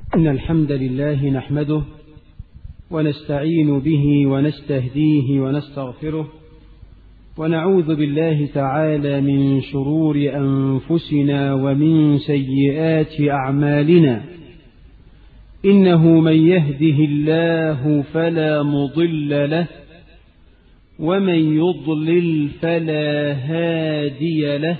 إن الحمد لله نحمده ونستعين به ونستهديه ونستغفره ونعوذ بالله تعالى من شرور أنفسنا ومن سيئات أعمالنا إنه من يهده الله فلا مضل له ومن يضلل فلا هادي له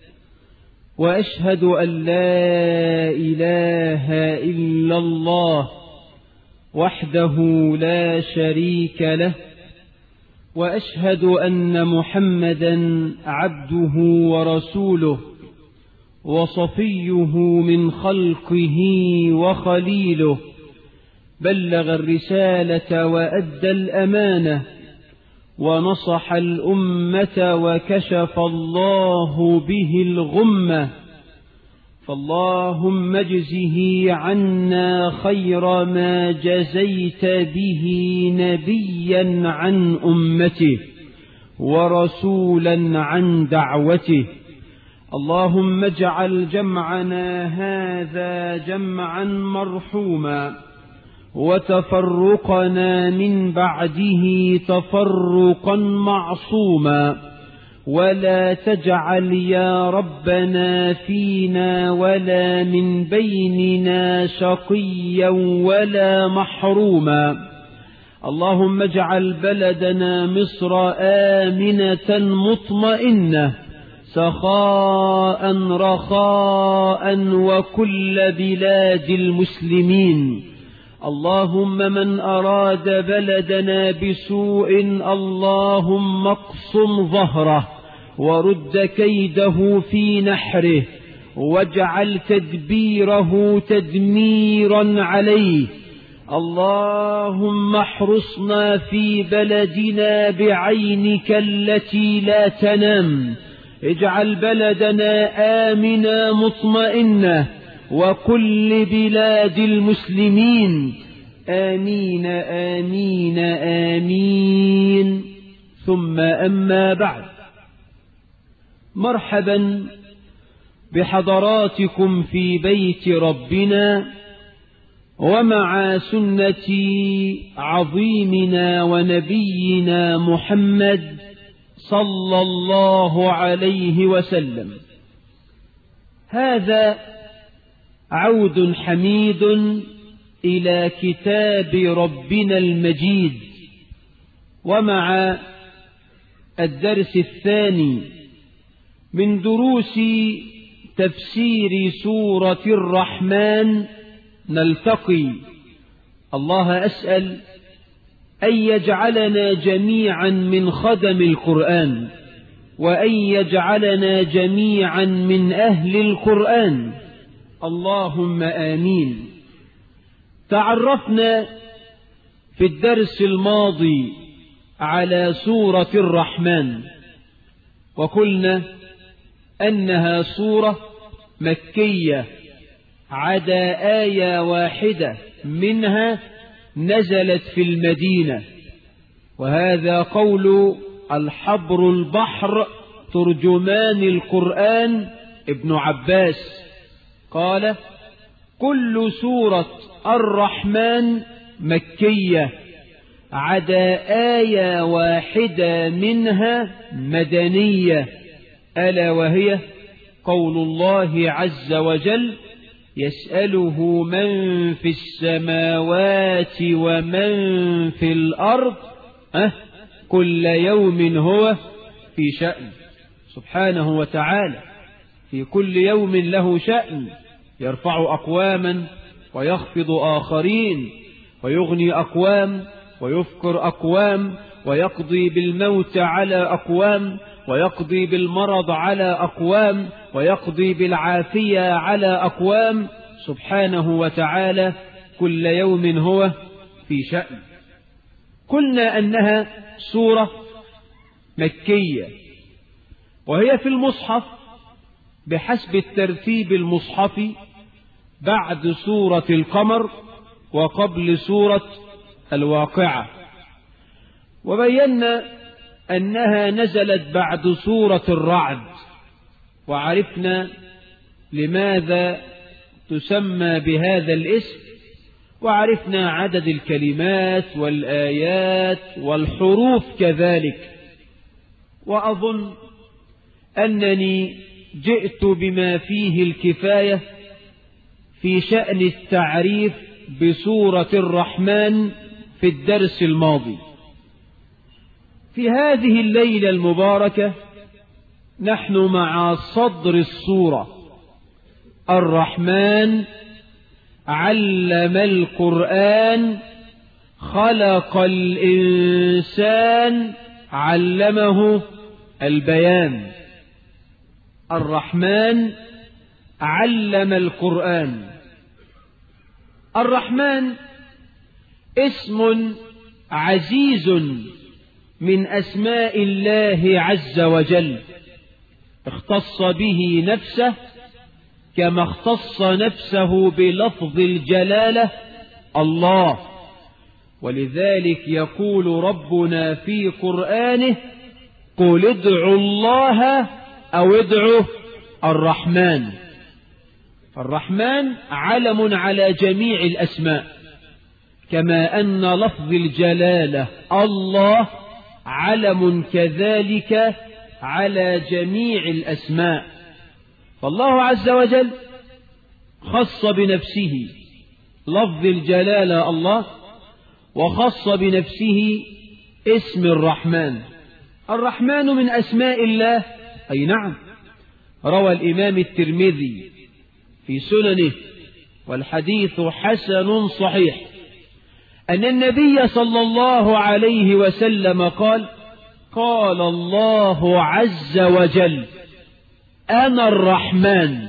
وأشهد أن لا إله إلا الله وحده لا شريك له وأشهد أن محمدا عبده ورسوله وصفيه من خلقه وخليله بلغ الرسالة وأدى الأمانة ونصح الأمة وكشف الله به الغمة فاللهم اجزه عنا خير ما جزيت به نبيا عن أمته ورسولا عن دعوته اللهم اجعل جمعنا هذا جمعا مرحوما وتفرقنا من بعده تفرقا معصوما ولا تجعل يا ربنا فينا ولا من بيننا شقيا ولا محروما اللهم اجعل بلدنا مصر آمنة مطمئنة سخاء رخاء وكل بلاد المسلمين اللهم من أراد بلدنا بسوء اللهم اقصم ظهره ورد كيده في نحره واجعل تدبيره تدميرا عليه اللهم احرصنا في بلدنا بعينك التي لا تنام اجعل بلدنا آمنا مطمئنة وكل بلاد المسلمين آمين آمين آمين ثم أما بعد مرحبا بحضراتكم في بيت ربنا ومع سنة عظيمنا ونبينا محمد صلى الله عليه وسلم هذا عود حميد إلى كتاب ربنا المجيد ومع الدرس الثاني من دروس تفسير سورة الرحمن نلتقي الله أسأل أن يجعلنا جميعا من خدم القرآن وأن يجعلنا جميعا من أهل القرآن اللهم آمين تعرفنا في الدرس الماضي على سورة الرحمن وقلنا أنها سورة مكية عدا آية واحدة منها نزلت في المدينة وهذا قول الحبر البحر ترجمان القرآن ابن عباس قال كل سورة الرحمن مكية عدا آية واحدة منها مدنية ألا وهي قول الله عز وجل يسأله من في السماوات ومن في الأرض أه كل يوم هو في شأن سبحانه وتعالى في كل يوم له شأن يرفع أقواما ويخفض آخرين ويغني أقوام ويفكر أقوام ويقضي بالموت على أقوام ويقضي بالمرض على أقوام ويقضي بالعافية على أقوام سبحانه وتعالى كل يوم هو في شأن قلنا أنها سورة مكية وهي في المصحف بحسب الترتيب المصحفي بعد سورة القمر وقبل سورة الواقعة وبينا أنها نزلت بعد سورة الرعد وعرفنا لماذا تسمى بهذا الاسم وعرفنا عدد الكلمات والآيات والحروف كذلك وأظن أنني جئت بما فيه الكفاية في شأن التعريف بسورة الرحمن في الدرس الماضي في هذه الليلة المباركة نحن مع صدر السورة الرحمن علم القرآن خلق الإنسان علمه البيان الرحمن علم القرآن الرحمن اسم عزيز من أسماء الله عز وجل اختص به نفسه كما اختص نفسه بلفظ الجلالة الله ولذلك يقول ربنا في قرآنه قل ادعوا الله أو ادعوا الرحمن الرحمن علم على جميع الأسماء كما أن لفظ الجلالة الله علم كذلك على جميع الأسماء فالله عز وجل خص بنفسه لفظ الجلالة الله وخص بنفسه اسم الرحمن الرحمن من أسماء الله أي نعم روى الإمام الترمذي في سننه والحديث حسن صحيح أن النبي صلى الله عليه وسلم قال قال الله عز وجل أنا الرحمن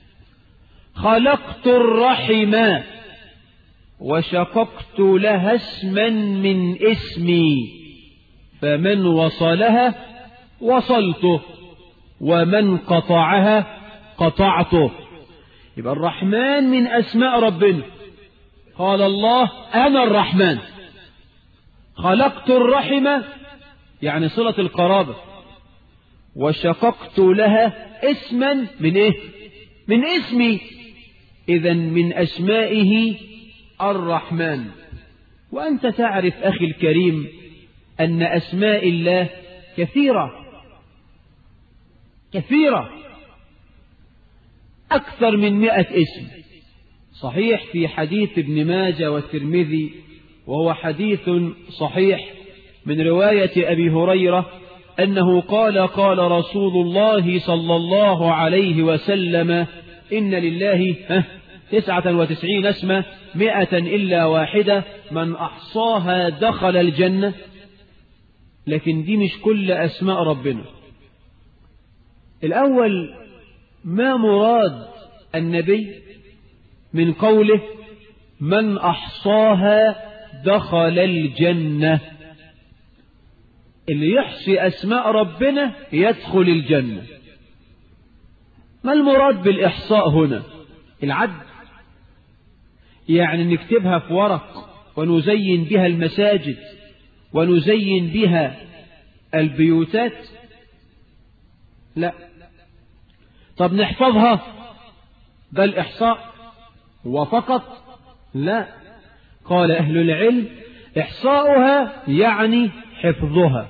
خلقت الرحم وشققت لها اسما من اسمي فمن وصلها وصلته ومن قطعها قطعته يبقى الرحمن من أسماء ربنا قال الله أنا الرحمن خلقت الرحم يعني صلة القرابة وشققت لها اسما من ايه من اسمي اذا من اسمائه الرحمن وانت تعرف اخي الكريم ان اسماء الله كثيرة كثيرة اكثر من مئة اسم صحيح في حديث ابن ماجه والترمذي وهو حديث صحيح من رواية ابي هريرة أنه قال قال رسول الله صلى الله عليه وسلم إن لله تسعة وتسعين اسما مئة إلا واحدة من أحصاها دخل الجنة لكن دي مش كل أسماء ربنا الأول ما مراد النبي من قوله من أحصاها دخل الجنة اللي يحصي أسماء ربنا يدخل الجنة ما المراد بالإحصاء هنا العد يعني نكتبها في ورق ونزين بها المساجد ونزين بها البيوتات لا طب نحفظها ده الإحصاء وفقط لا قال أهل العلم إحصاؤها يعني حفظها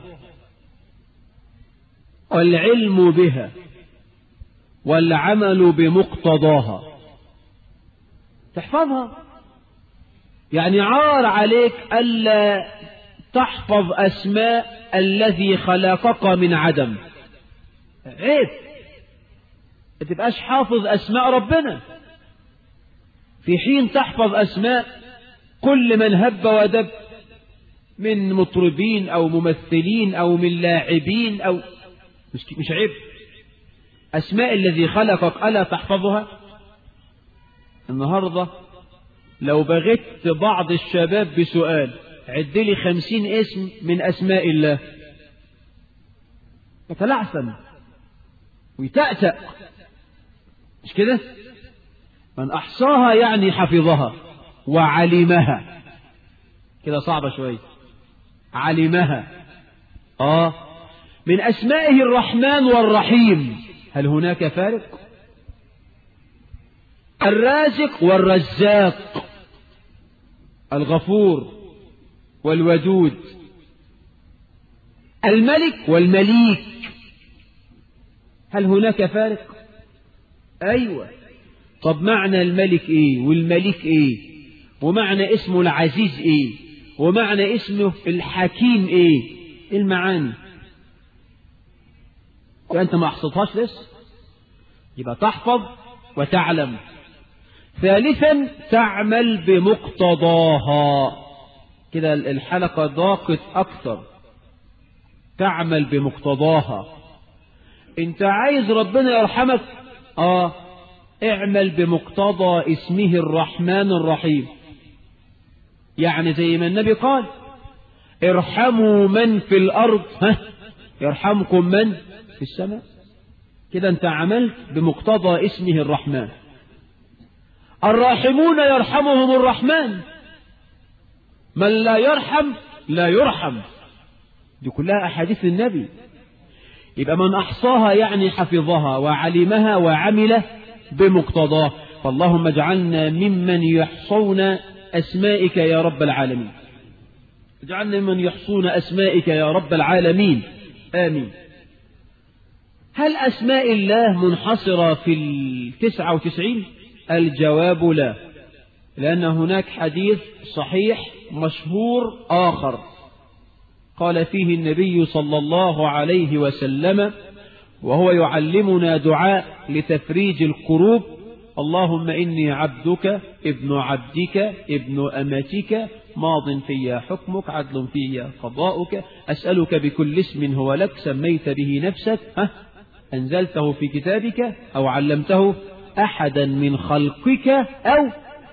والعلم بها والعمل بمقتضاها تحفظها يعني عار عليك ألا تحفظ أسماء الذي خلقك من عدم عيب ما تبقاش حافظ أسماء ربنا في حين تحفظ أسماء كل من هب ودب من مطربين أو ممثلين أو من لاعبين أو مش, مش عيب أسماء الذي خلقك ألا تحفظها النهاردة لو بغت بعض الشباب بسؤال عد لي خمسين اسم من أسماء الله يتلعثم ويتأتأ مش كده من أحصاها يعني حفظها وعلمها كده صعبة شوية علمها آه من أسمائه الرحمن والرحيم هل هناك فارق الرازق والرزاق الغفور والودود الملك والمليك هل هناك فارق أيوة طب معنى الملك إيه والملك إيه ومعنى اسمه العزيز إيه ومعنى اسمه الحكيم إيه المعاني وأنت ما حصلتهاش لسه يبقى تحفظ وتعلم ثالثا تعمل بمقتضاها كده الحلقة ضاقت أكثر تعمل بمقتضاها انت عايز ربنا يرحمك اه اعمل بمقتضى اسمه الرحمن الرحيم يعني زي ما النبي قال ارحموا من في الارض ها يرحمكم من في السماء كده انت عملت بمقتضى اسمه الرحمن الراحمون يرحمهم الرحمن من لا يرحم لا يرحم دي كلها أحاديث النبي يبقى من أحصاها يعني حفظها وعلمها وعمل بمقتضاه فاللهم اجعلنا ممن يحصون أسمائك يا رب العالمين اجعلنا ممن يحصون أسمائك يا رب العالمين آمين هل أسماء الله منحصرة في التسعة وتسعين الجواب لا لأن هناك حديث صحيح مشهور آخر قال فيه النبي صلى الله عليه وسلم وهو يعلمنا دعاء لتفريج الكروب اللهم إني عبدك ابن عبدك ابن أمتك ماض في حكمك عدل في قضاؤك أسألك بكل اسم هو لك سميت به نفسك ها أنزلته في كتابك أو علمته أحدا من خلقك أو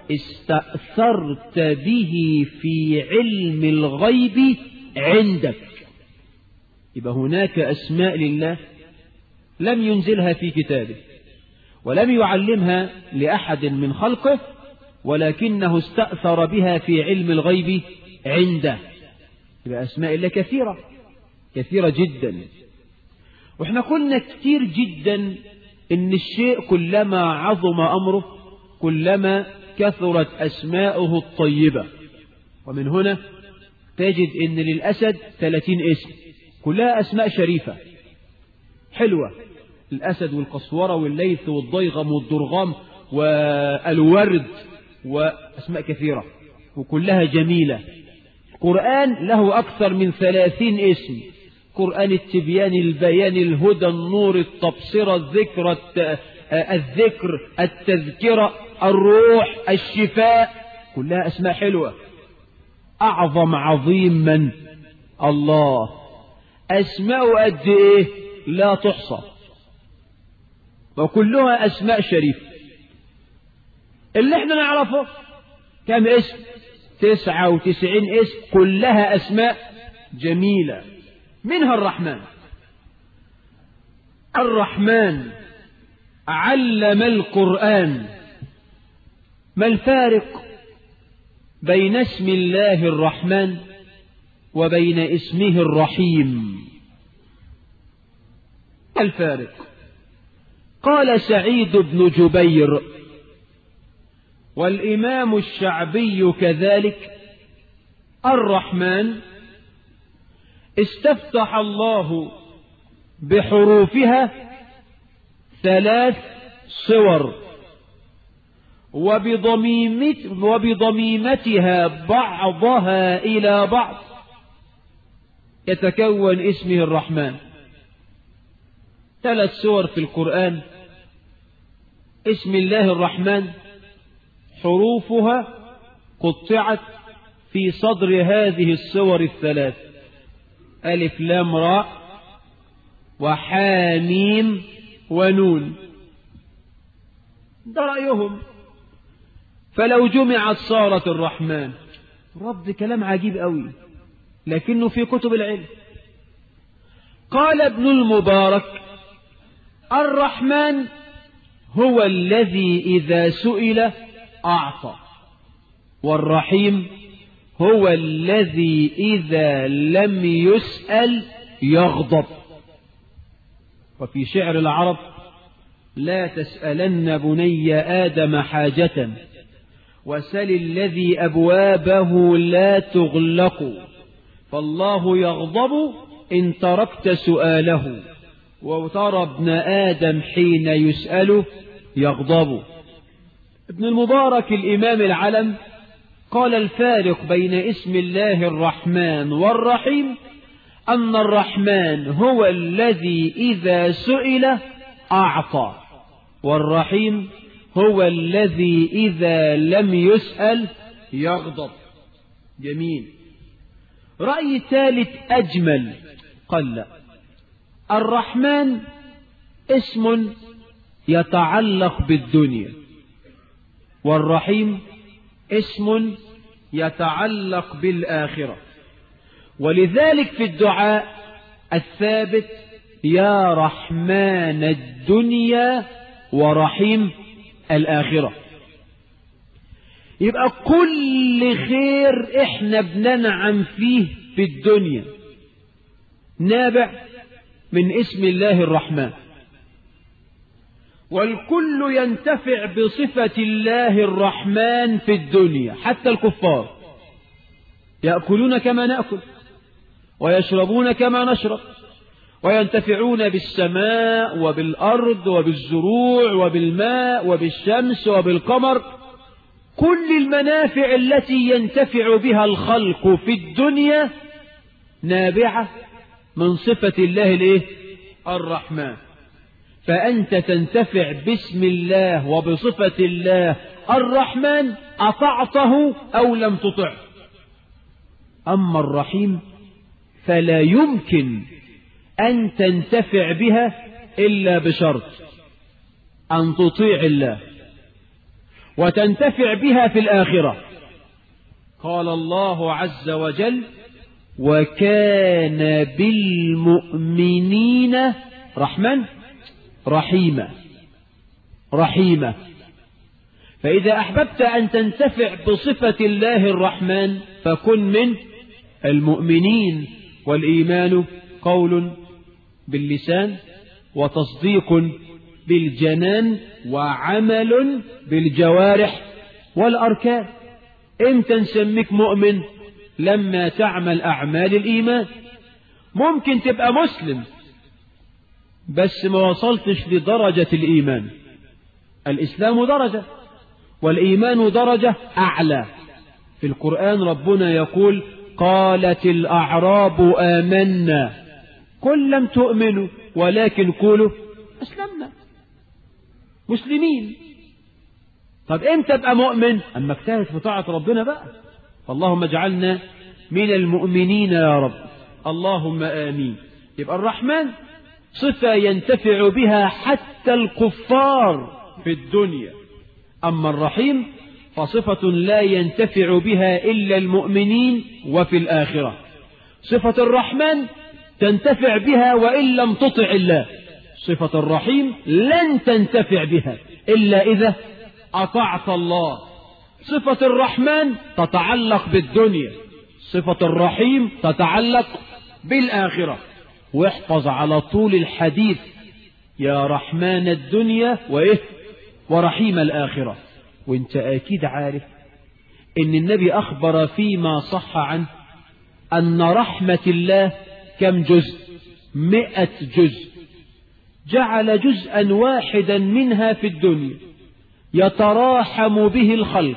استأثرت به في علم الغيب عندك يبقى هناك أسماء لله لم ينزلها في كتابه ولم يعلمها لأحد من خلقه ولكنه استأثر بها في علم الغيب عنده يبقى أسماء الله كثيرة كثيرة جدا واحنا قلنا كتير جدا ان الشيء كلما عظم أمره كلما كثرت أسماؤه الطيبة ومن هنا تجد ان للأسد ثلاثين اسم كلها أسماء شريفة حلوة الأسد والقصورة والليث والضيغم والضرغام والورد وأسماء كثيرة وكلها جميلة القرآن له أكثر من ثلاثين اسم قرآن التبيان البيان الهدى النور التبصرة الذكر الذكر التذكرة الروح الشفاء كلها أسماء حلوة أعظم عظيم من الله أسماء قد إيه لا تحصى وكلها أسماء شريفة اللي احنا نعرفه كم اسم تسعة وتسعين اسم كلها أسماء جميلة منها الرحمن الرحمن علم القرآن ما الفارق بين اسم الله الرحمن وبين اسمه الرحيم الفارق قال سعيد بن جبير والإمام الشعبي كذلك الرحمن استفتح الله بحروفها ثلاث صور وبضميمت وبضميمتها بعضها إلى بعض يتكون اسمه الرحمن ثلاث سور في القرآن اسم الله الرحمن حروفها قطعت في صدر هذه السور الثلاث ألف لام راء وحاميم ونون ده رأيهم فلو جمعت صارت الرحمن رب كلام عجيب قوي لكنه في كتب العلم قال ابن المبارك الرحمن هو الذي إذا سئل أعطى والرحيم هو الذي إذا لم يسأل يغضب وفي شعر العرب لا تسألن بني آدم حاجة وسل الذي أبوابه لا تغلق فالله يغضب إن تركت سؤاله وترى ابن آدم حين يسأله يغضب ابن المبارك الإمام العلم قال الفارق بين اسم الله الرحمن والرحيم أن الرحمن هو الذي إذا سئل أعطى والرحيم هو الذي إذا لم يسأل يغضب جميل رأي ثالث أجمل قال لا الرحمن اسم يتعلق بالدنيا والرحيم اسم يتعلق بالآخرة ولذلك في الدعاء الثابت يا رحمن الدنيا ورحيم الآخرة يبقى كل خير احنا بننعم فيه في الدنيا نابع من اسم الله الرحمن والكل ينتفع بصفة الله الرحمن في الدنيا حتى الكفار يأكلون كما نأكل ويشربون كما نشرب وينتفعون بالسماء وبالأرض وبالزروع وبالماء وبالشمس وبالقمر كل المنافع التي ينتفع بها الخلق في الدنيا نابعة من صفة الله الايه الرحمن فأنت تنتفع باسم الله وبصفة الله الرحمن أطعته أو لم تطع أما الرحيم فلا يمكن أن تنتفع بها إلا بشرط أن تطيع الله وتنتفع بها في الآخرة قال الله عز وجل وكان بالمؤمنين رحمن رحيمة رحيمة فإذا أحببت أن تنتفع بصفة الله الرحمن فكن من المؤمنين والإيمان قول باللسان وتصديق بالجنان وعمل بالجوارح والأركان امتى نسميك مؤمن لما تعمل أعمال الإيمان ممكن تبقى مسلم بس ما وصلتش لدرجة الإيمان الإسلام درجة والإيمان درجة أعلى في القرآن ربنا يقول قالت الأعراب آمنا قل لم تؤمنوا ولكن قولوا أسلمنا مسلمين طب امتى ابقى مؤمن اما اجتهد في طاعة ربنا بقى اللهم اجعلنا من المؤمنين يا رب اللهم آمين يبقى الرحمن صفة ينتفع بها حتى الكفار في الدنيا أما الرحيم فصفة لا ينتفع بها إلا المؤمنين وفي الآخرة صفة الرحمن تنتفع بها وإن لم تطع الله صفة الرحيم لن تنتفع بها إلا إذا أطعت الله صفة الرحمن تتعلق بالدنيا صفة الرحيم تتعلق بالآخرة واحفظ على طول الحديث يا رحمن الدنيا وإيه ورحيم الآخرة وانت أكيد عارف ان النبي أخبر فيما صح عنه أن رحمة الله كم جزء مئة جزء جعل جزءا واحدا منها في الدنيا يتراحم به الخلق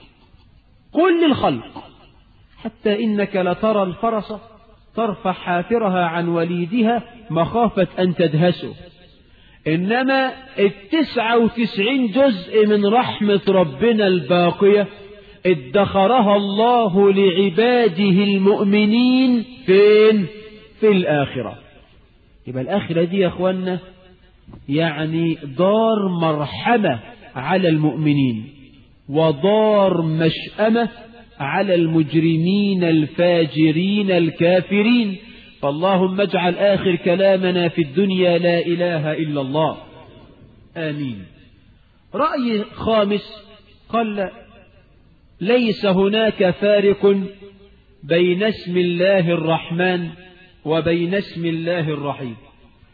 كل الخلق حتى إنك لترى الفرس ترفع حافرها عن وليدها مخافة أن تدهسه إنما التسعة وتسعين جزء من رحمة ربنا الباقية ادخرها الله لعباده المؤمنين فين في الآخرة يبقى الآخرة دي يا أخوانا يعني دار مرحمة على المؤمنين ودار مشأمة على المجرمين الفاجرين الكافرين فاللهم اجعل آخر كلامنا في الدنيا لا إله إلا الله آمين رأي خامس قال ليس هناك فارق بين اسم الله الرحمن وبين اسم الله الرحيم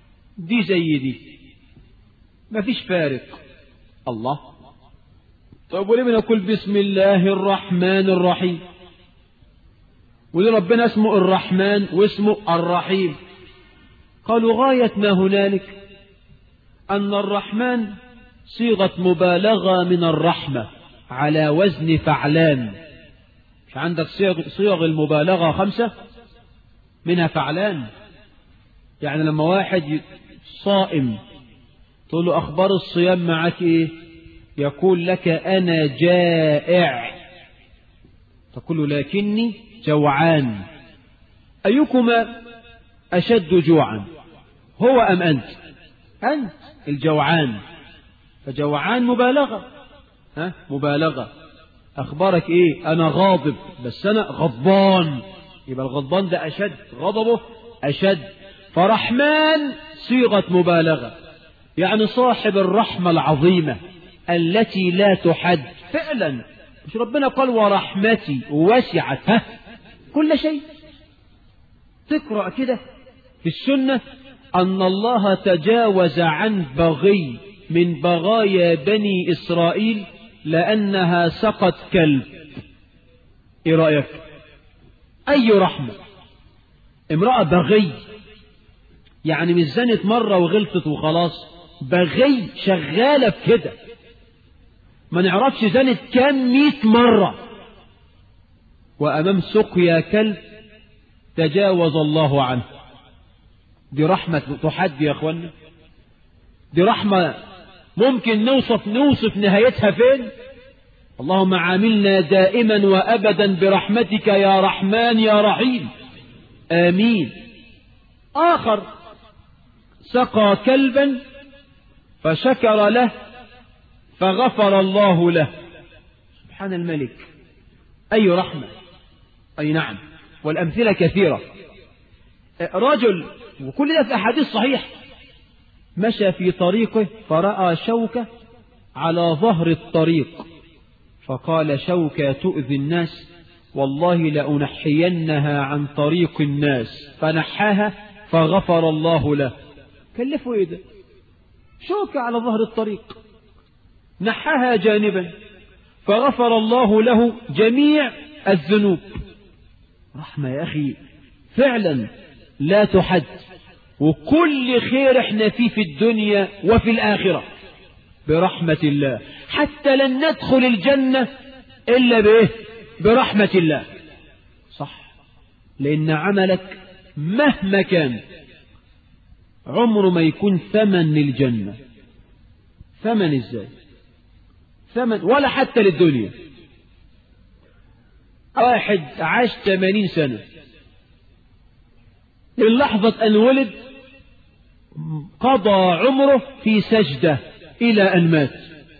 دي زي دي ما فيش فارق الله طب وليه بنقول بسم الله الرحمن الرحيم وليه ربنا اسمه الرحمن واسمه الرحيم قالوا غاية ما هنالك أن الرحمن صيغة مبالغة من الرحمة على وزن فعلان مش عندك صيغ, صيغ المبالغة خمسة منها فعلان يعني لما واحد صائم تقول له أخبار الصيام معك إيه يقول لك أنا جائع تقول له لكني جوعان أيكما أشد جوعا هو أم أنت أنت الجوعان فجوعان مبالغة ها مبالغة أخبارك إيه أنا غاضب بس أنا غضبان يبقى الغضبان ده أشد غضبه أشد فرحمن صيغة مبالغة يعني صاحب الرحمة العظيمة التي لا تحد فعلا مش ربنا قال ورحمتي وسعت ها كل شيء تقرأ كده في السنة أن الله تجاوز عن بغي من بغايا بني إسرائيل لأنها سقط كلب إيه رأيك أي رحمة امرأة بغي يعني مش زنت مرة وغلطت وخلاص بغي شغالة في كده ما نعرفش زنت كام مئة مرة وأمام سقيا كلب تجاوز الله عنه دي رحمة تحدي يا أخوانا دي رحمة ممكن نوصف نوصف نهايتها فين اللهم عاملنا دائما وأبدا برحمتك يا رحمن يا رحيم آمين آخر سقى كلبا فشكر له فغفر الله له سبحان الملك أي رحمة أي نعم والأمثلة كثيرة رجل وكل ده في أحاديث صحيح مشى في طريقه فرأى شوكة على ظهر الطريق فقال شوكة تؤذي الناس والله لأنحينها عن طريق الناس فنحاها فغفر الله له كلفه ايه ده شوكة على ظهر الطريق نحاها جانبا فغفر الله له جميع الذنوب رحمة يا أخي فعلا لا تحد وكل خير احنا فيه في الدنيا وفي الآخرة برحمة الله حتى لن ندخل الجنة إلا بإيه برحمة الله صح لأن عملك مهما كان عمره ما يكون ثمن للجنة ثمن ازاي ثمن ولا حتى للدنيا واحد عاش 80 سنة من لحظة أن ولد قضى عمره في سجدة إلى أن مات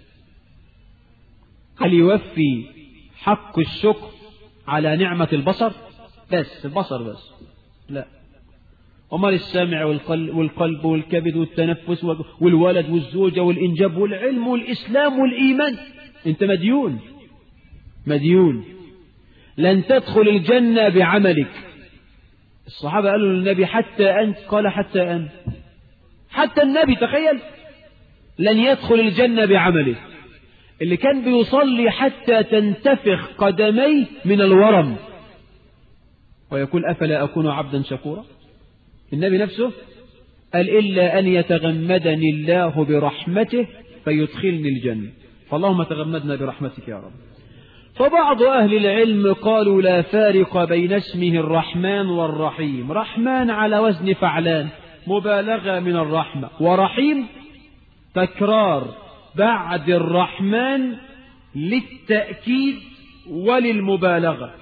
هل يوفي حق الشكر على نعمة البصر بس البصر بس لا أمال السمع والقلب, والقلب والكبد والتنفس والولد والزوجة والإنجاب والعلم والإسلام والإيمان أنت مديون مديون لن تدخل الجنة بعملك الصحابة قالوا للنبي حتى أنت قال حتى أنت حتى النبي تخيل لن يدخل الجنة بعمله اللي كان بيصلي حتى تنتفخ قدميه من الورم ويقول أفلا أكون عبدا شكورا النبي نفسه قال إلا أن يتغمدني الله برحمته فيدخلني الجنة فاللهم تغمدنا برحمتك يا رب فبعض أهل العلم قالوا لا فارق بين اسمه الرحمن والرحيم رحمن على وزن فعلان مبالغة من الرحمة ورحيم تكرار بعد الرحمن للتأكيد وللمبالغة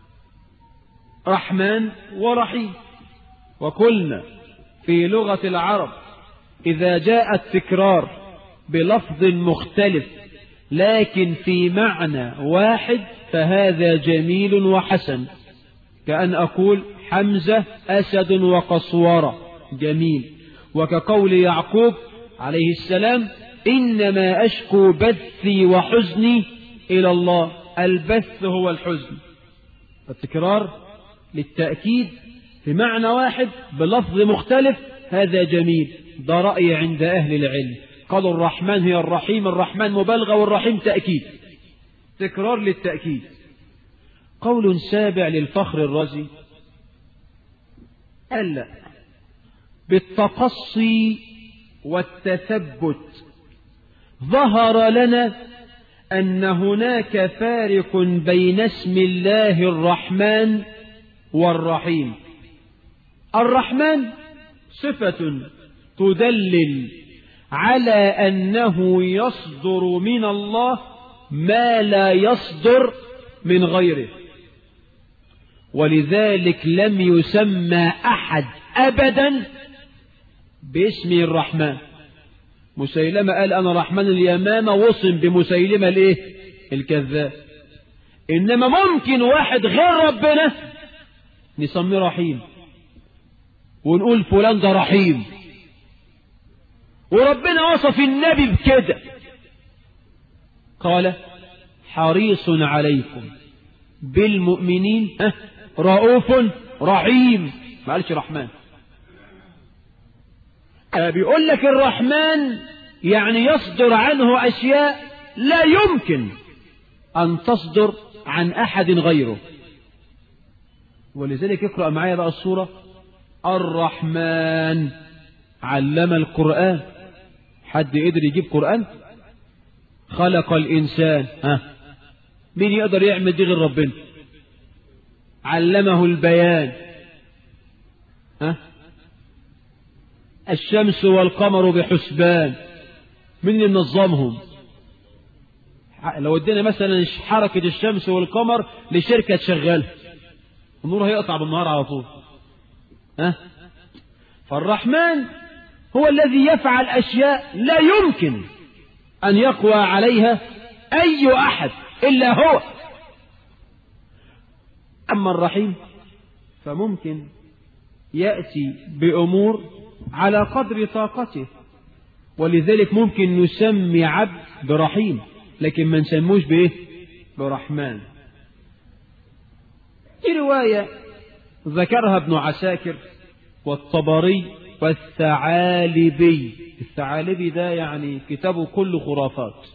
رحمن ورحيم وقلنا في لغة العرب إذا جاء التكرار بلفظ مختلف لكن في معنى واحد فهذا جميل وحسن كأن أقول حمزة أسد وقصورة جميل وكقول يعقوب عليه السلام إنما أشكو بثي وحزني إلى الله البث هو الحزن التكرار للتأكيد في معنى واحد بلفظ مختلف هذا جميل ده رأي عند أهل العلم قالوا الرحمن هي الرحيم الرحمن مبالغة والرحيم تأكيد تكرار للتأكيد قول سابع للفخر الرازي قال لا بالتقصي والتثبت ظهر لنا أن هناك فارق بين اسم الله الرحمن والرحيم الرحمن صفة تدلل على أنه يصدر من الله ما لا يصدر من غيره ولذلك لم يسمى أحد أبدا باسم الرحمن مسيلمة قال أنا رحمن اليمامة وصم بمسيلمة الإيه الكذاب إنما ممكن واحد غير ربنا نسميه رحيم ونقول فلان ده رحيم وربنا وصف النبي بكده قال حريص عليكم بالمؤمنين رؤوف رحيم ما قالش رحمن بيقول لك الرحمن يعني يصدر عنه أشياء لا يمكن أن تصدر عن أحد غيره ولذلك اقرأ معايا بقى الصورة الرحمن علم القرآن حد قدر يجيب قرآن خلق الإنسان ها مين يقدر يعمل دي غير ربنا علمه البيان ها الشمس والقمر بحسبان من اللي منظمهم لو ادينا مثلا حركة الشمس والقمر لشركة تشغلها النور هيقطع بالنهار على طول ها فالرحمن هو الذي يفعل أشياء لا يمكن أن يقوى عليها أي أحد إلا هو أما الرحيم فممكن يأتي بأمور على قدر طاقته ولذلك ممكن نسمي عبد برحيم لكن ما نسموش بإيه برحمن دي رواية ذكرها ابن عساكر والطبري والثعالبي الثعالبي ده يعني كتابه كله خرافات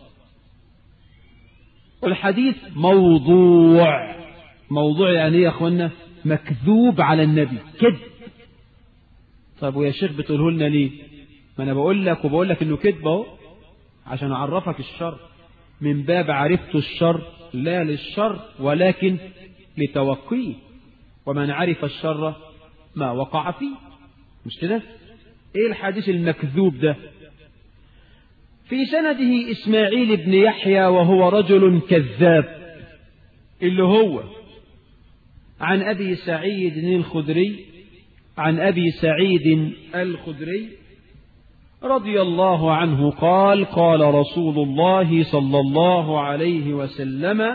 والحديث موضوع موضوع يعني ايه يا اخوانا مكذوب على النبي كذب طيب ويا شيخ بتقوله لنا ليه ما انا بقول لك وبقول لك انه كذب اهو عشان اعرفك الشر من باب عرفت الشر لا للشر ولكن لتوقيه ومن عرف الشر ما وقع فيه مش كده ايه الحديث المكذوب ده في سنده اسماعيل بن يحيى وهو رجل كذاب اللي هو عن ابي سعيد الخدري عن ابي سعيد الخدري رضي الله عنه قال قال رسول الله صلى الله عليه وسلم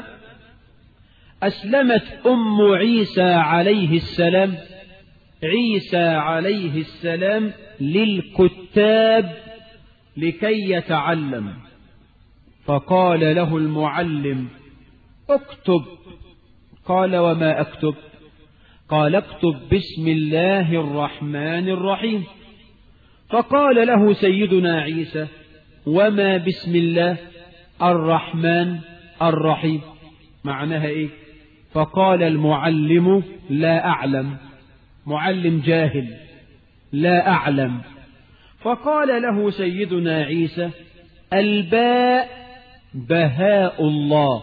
أسلمت أم عيسى عليه السلام عيسى عليه السلام للكتاب لكي يتعلم فقال له المعلم اكتب قال وما اكتب قال اكتب بسم الله الرحمن الرحيم فقال له سيدنا عيسى وما بسم الله الرحمن الرحيم معناها ايه فقال المعلم لا اعلم معلم جاهل لا اعلم فقال له سيدنا عيسى الباء بهاء الله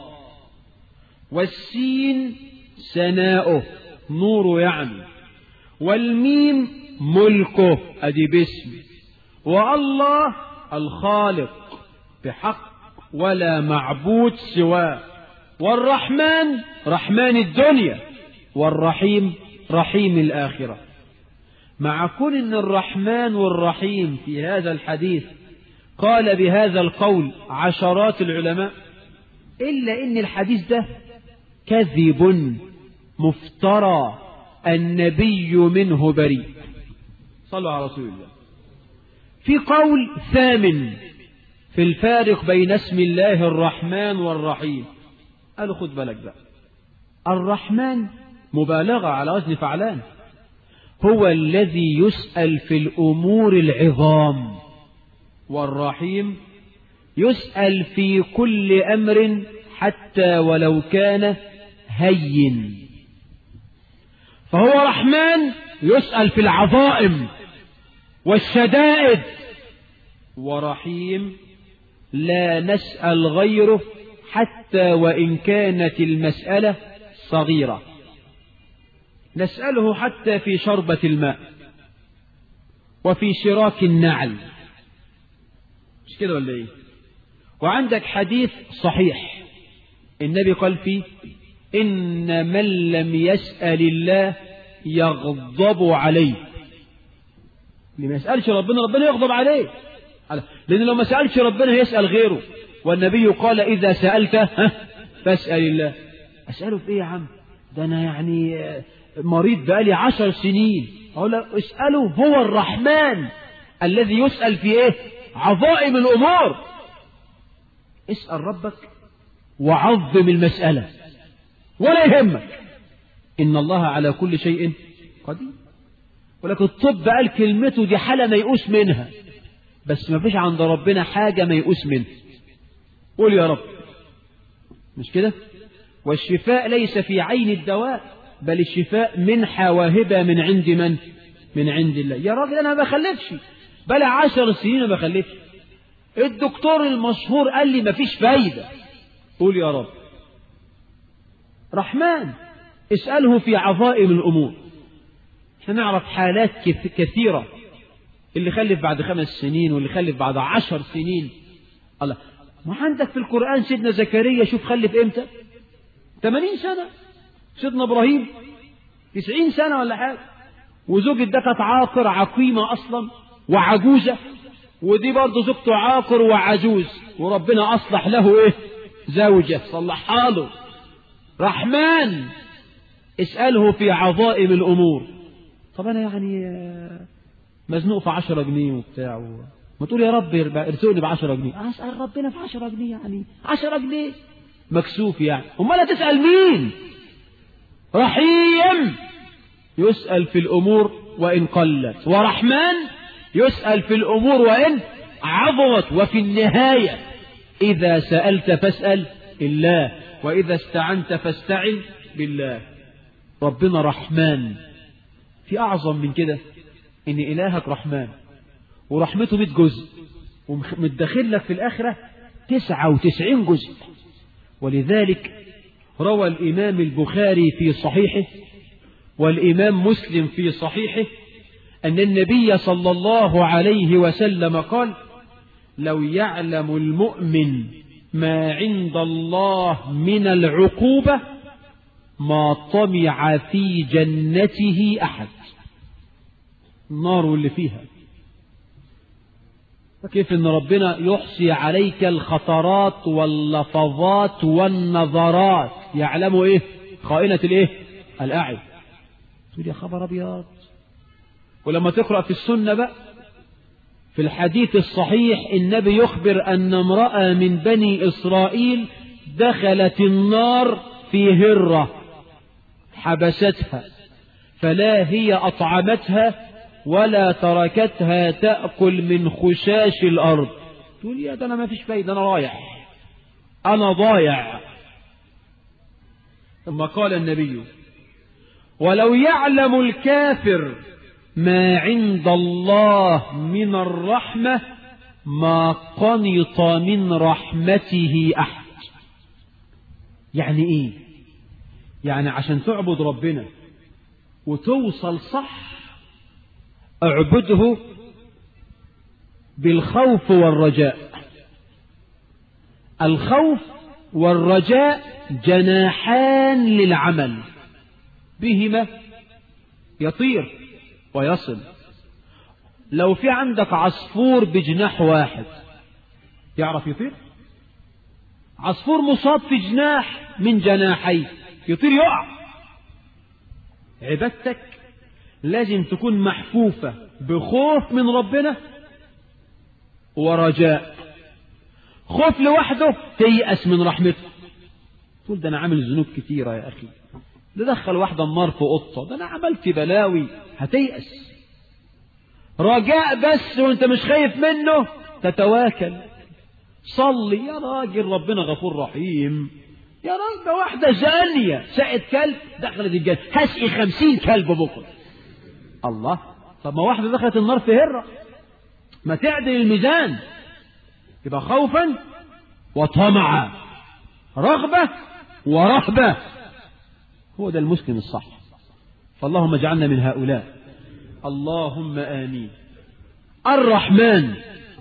والسين سناؤه نور يعني والميم ملكه ادي باسم والله الخالق بحق ولا معبود سواه والرحمن رحمن الدنيا والرحيم رحيم الآخرة مع كون ان الرحمن والرحيم في هذا الحديث قال بهذا القول عشرات العلماء إلا إن الحديث ده كذب مفترى النبي منه بريء صلوا على رسول الله في قول ثامن في الفارق بين اسم الله الرحمن والرحيم قالوا خد بالك بقى الرحمن مبالغة على وزن فعلان هو الذي يسأل في الأمور العظام والرحيم يسأل في كل أمر حتى ولو كان هين فهو رحمن يسأل في العظائم والشدائد ورحيم لا نسأل غيره حتى وإن كانت المسألة صغيرة نسأله حتى في شربة الماء وفي شراك النعل مش كده ولا ايه وعندك حديث صحيح النبي قال فيه إن من لم يسأل الله يغضب عليه اللي ما يسألش ربنا ربنا يغضب عليه لأن لو ما سألش ربنا يسأل غيره والنبي قال إذا سألت ها فاسأل الله أسأله في إيه يا عم ده أنا يعني مريض بقالي عشر سنين أقول له اسأله هو الرحمن الذي يسأل في إيه عظائم الأمور اسأل ربك وعظم المسألة ولا يهمك إن الله على كل شيء قدير ولكن الطب قال كلمته دي حالة ميؤوس منها بس ما فيش عند ربنا حاجة ميؤوس منها قول يا رب مش كده والشفاء ليس في عين الدواء بل الشفاء منحة واهبة من عند من من عند الله يا راجل أنا ما بخلفش بل عشر سنين ما بخلفش الدكتور المشهور قال لي ما فيش فايدة قول يا رب رحمن اسأله في عظائم الأمور احنا نعرف حالات كثيرة اللي خلف بعد خمس سنين واللي خلف بعد عشر سنين الله ما عندك في القرآن سيدنا زكريا شوف خلف امتى 80 سنة سيدنا ابراهيم 90 سنة ولا حاجة وزوجة ده كانت عاقر عقيمة أصلا وعجوزة ودي برضه زوجته عاقر وعجوز وربنا أصلح له إيه زوجة صلحها له رحمن اسأله في عظائم الأمور طب أنا يعني مزنوق في عشرة جنيه وبتاع و... ما تقول يا رب ارزقني بعشرة جنيه أسأل ربنا في عشرة جنيه يعني عشرة جنيه مكسوف يعني أمال تسأل مين رحيم يسأل في الأمور وإن قلت ورحمن يسأل في الأمور وإن عظمت وفي النهاية إذا سألت فاسأل الله وإذا استعنت فاستعن بالله ربنا رحمن في أعظم من كده إن إلهك رحمن ورحمته مئة جزء ومتدخل لك في الآخرة تسعة وتسعين جزء ولذلك روى الإمام البخاري في صحيحه والإمام مسلم في صحيحه أن النبي صلى الله عليه وسلم قال لو يعلم المؤمن ما عند الله من العقوبة ما طمع في جنته أحد النار اللي فيها فكيف ان ربنا يحصي عليك الخطرات واللفظات والنظرات يعلم ايه خائنة الايه الاعين تقول يا خبر ابيض ولما تقرأ في السنة بقى في الحديث الصحيح النبي يخبر أن امرأة من بني إسرائيل دخلت النار في هرة حبستها فلا هي أطعمتها ولا تركتها تأكل من خشاش الأرض تقول يا ده أنا ما فيش فايدة أنا رايح أنا ضايع ثم قال النبي ولو يعلم الكافر ما عند الله من الرحمة ما قنط من رحمته أحد يعني إيه يعني عشان تعبد ربنا وتوصل صح اعبده بالخوف والرجاء الخوف والرجاء جناحان للعمل بهما يطير ويصل لو في عندك عصفور بجناح واحد يعرف يطير عصفور مصاب في جناح من جناحيه يطير يقع عبادتك لازم تكون محفوفة بخوف من ربنا ورجاء خوف لوحده تيأس من رحمته تقول ده أنا عامل ذنوب كتيرة يا أخي ده دخل واحدة النار في قطة ده أنا عملت بلاوي هتيأس رجاء بس وانت مش خايف منه تتواكل صلي يا راجل ربنا غفور رحيم يا رب واحدة زانية سقت كلب دخلت الجنة هسقي خمسين كلب بكرة الله طب ما واحدة دخلت النار في هرة ما تعدل الميزان يبقى خوفا وطمعا رغبة ورهبة هو ده المسلم الصح فاللهم اجعلنا من هؤلاء اللهم آمين الرحمن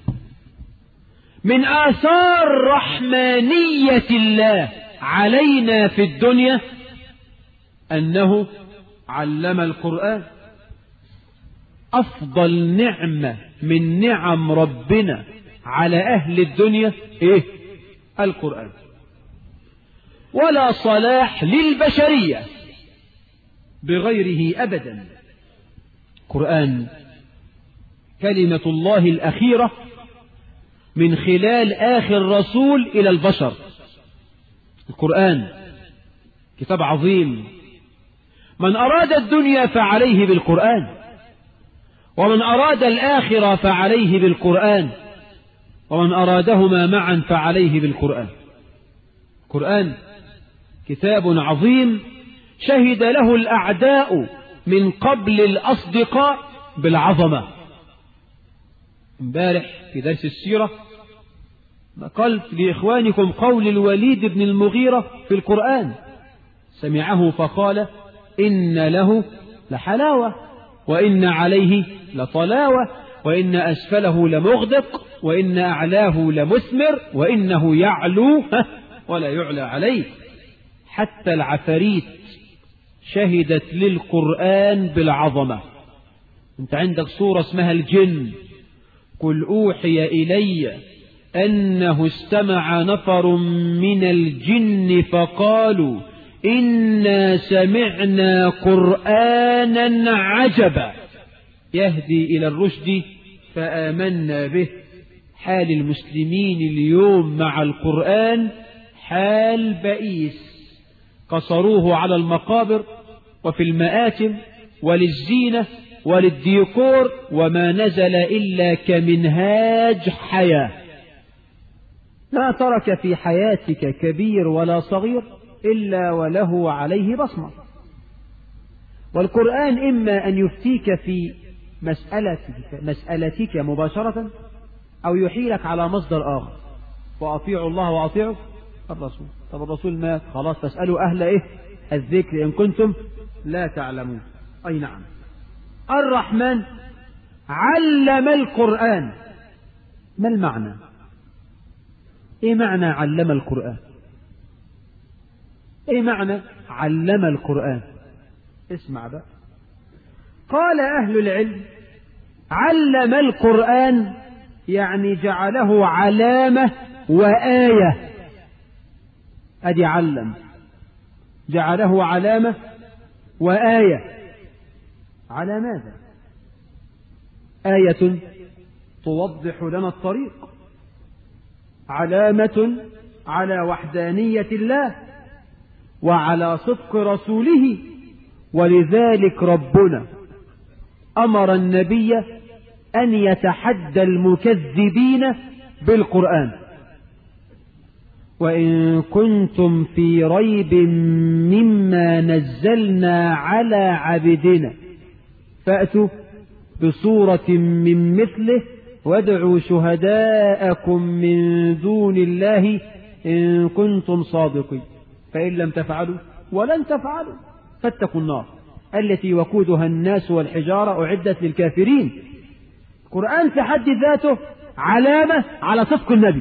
من آثار رحمانية الله علينا في الدنيا أنه علم القرآن أفضل نعمة من نعم ربنا على أهل الدنيا إيه القرآن ولا صلاح للبشرية بغيره أبدا قرآن كلمة الله الأخيرة من خلال آخر رسول إلى البشر القرآن كتاب عظيم من أراد الدنيا فعليه بالقرآن ومن أراد الآخرة فعليه بالقرآن ومن أرادهما معا فعليه بالقرآن القرآن كتاب عظيم شهد له الأعداء من قبل الأصدقاء بالعظمة امبارح في درس السيرة نقلت لإخوانكم قول الوليد بن المغيرة في القرآن سمعه فقال إن له لحلاوة وإن عليه لطلاوة وإن أسفله لمغدق وإن أعلاه لمثمر وإنه يعلو ولا يعلى عليه حتى العفاريت شهدت للقرآن بالعظمة انت عندك صورة اسمها الجن قل أوحي إلي أنه استمع نفر من الجن فقالوا إنا سمعنا قرآنا عجبا يهدي إلى الرشد فآمنا به حال المسلمين اليوم مع القرآن حال بئيس قصروه على المقابر وفي المآتم وللزينة وللديكور وما نزل إلا كمنهاج حياة لا ترك في حياتك كبير ولا صغير إلا وله عليه بصمة والقرآن إما أن يفتيك في مسألتك, مسألتك مباشرة أو يحيلك على مصدر آخر وأطيعوا الله وأطيعوا الرسول طب الرسول مات خلاص فاسألوا أهل إيه الذكر إن كنتم لا تعلمون أي نعم الرحمن علم القرآن ما المعنى ايه معنى علم القرآن ايه معنى علم القرآن اسمع بقى قال أهل العلم علم القرآن يعني جعله علامة وآية أدي علم جعله علامة وآية على ماذا آية توضح لنا الطريق علامة على وحدانية الله وعلى صدق رسوله ولذلك ربنا أمر النبي أن يتحدى المكذبين بالقرآن وإن كنتم في ريب مما نزلنا على عبدنا فأتوا بصورة من مثله وادعوا شهداءكم من دون الله إن كنتم صادقين فإن لم تفعلوا ولن تفعلوا فاتقوا النار التي وقودها الناس والحجارة أعدت للكافرين القرآن في حد ذاته علامة على صدق النبي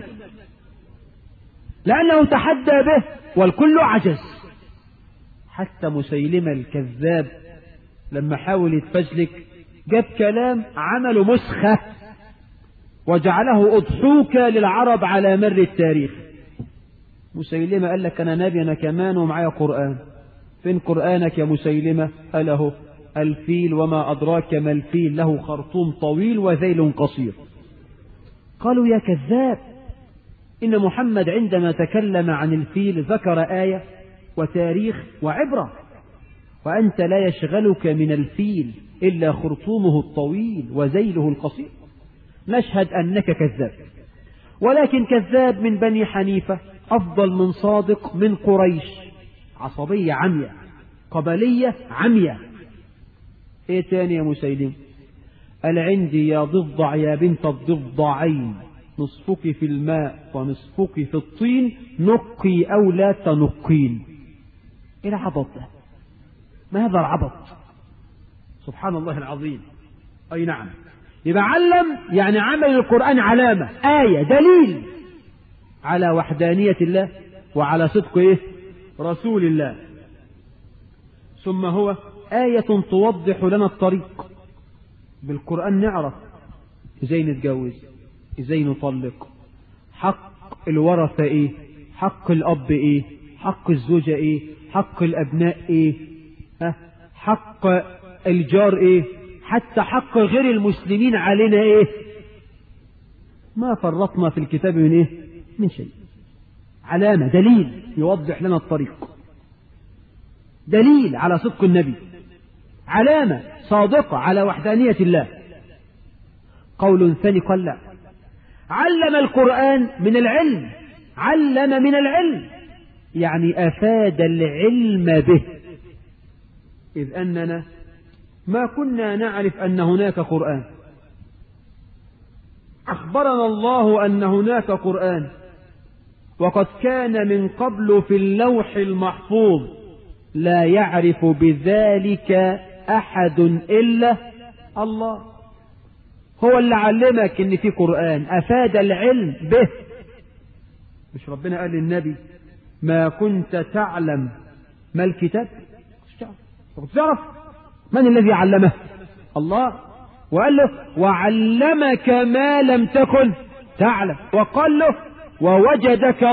لأنه تحدى به والكل عجز حتى مسيلمة الكذاب لما حاول يتفجلك جاب كلام عمله مسخة وجعله أضحوكة للعرب على مر التاريخ مسيلمة قال لك أنا نبي أنا كمان ومعايا قرآن فين قرآنك يا مسيلمة قال له الفيل وما أدراك ما الفيل له خرطوم طويل وذيل قصير قالوا يا كذاب إن محمد عندما تكلم عن الفيل ذكر آية وتاريخ وعبرة وأنت لا يشغلك من الفيل إلا خرطومه الطويل وذيله القصير نشهد أنك كذاب ولكن كذاب من بني حنيفة أفضل من صادق من قريش عصبية عمية قبلية عمية ايه تاني يا مسيلم قال عندي يا ضفدع يا بنت الضفدعين نصفك في الماء ونصفك في الطين نقي أو لا تنقين ايه العبط ده ما هذا العبط سبحان الله العظيم أي نعم يبقى علم يعني عمل القرآن علامة آية دليل على وحدانية الله وعلى صدق إيه؟ رسول الله ثم هو آية توضح لنا الطريق بالقرآن نعرف ازاي نتجوز ازاي نطلق حق الورثة ايه حق الأب ايه حق الزوجة ايه حق الأبناء ايه ها حق الجار ايه حتى حق غير المسلمين علينا ايه ما فرطنا في الكتاب من ايه من شيء علامة دليل يوضح لنا الطريق دليل على صدق النبي علامة صادقة على وحدانية الله قول ثاني قال لا علم القرآن من العلم علم من العلم يعني أفاد العلم به إذ أننا ما كنا نعرف أن هناك قرآن أخبرنا الله أن هناك قرآن وقد كان من قبل في اللوح المحفوظ لا يعرف بذلك أحد إلا الله هو اللي علمك ان في قرآن أفاد العلم به مش ربنا قال للنبي ما كنت تعلم ما الكتاب مش تعرف من الذي علمه الله وقال له وعلمك ما لم تكن تعلم وقال له ووجدك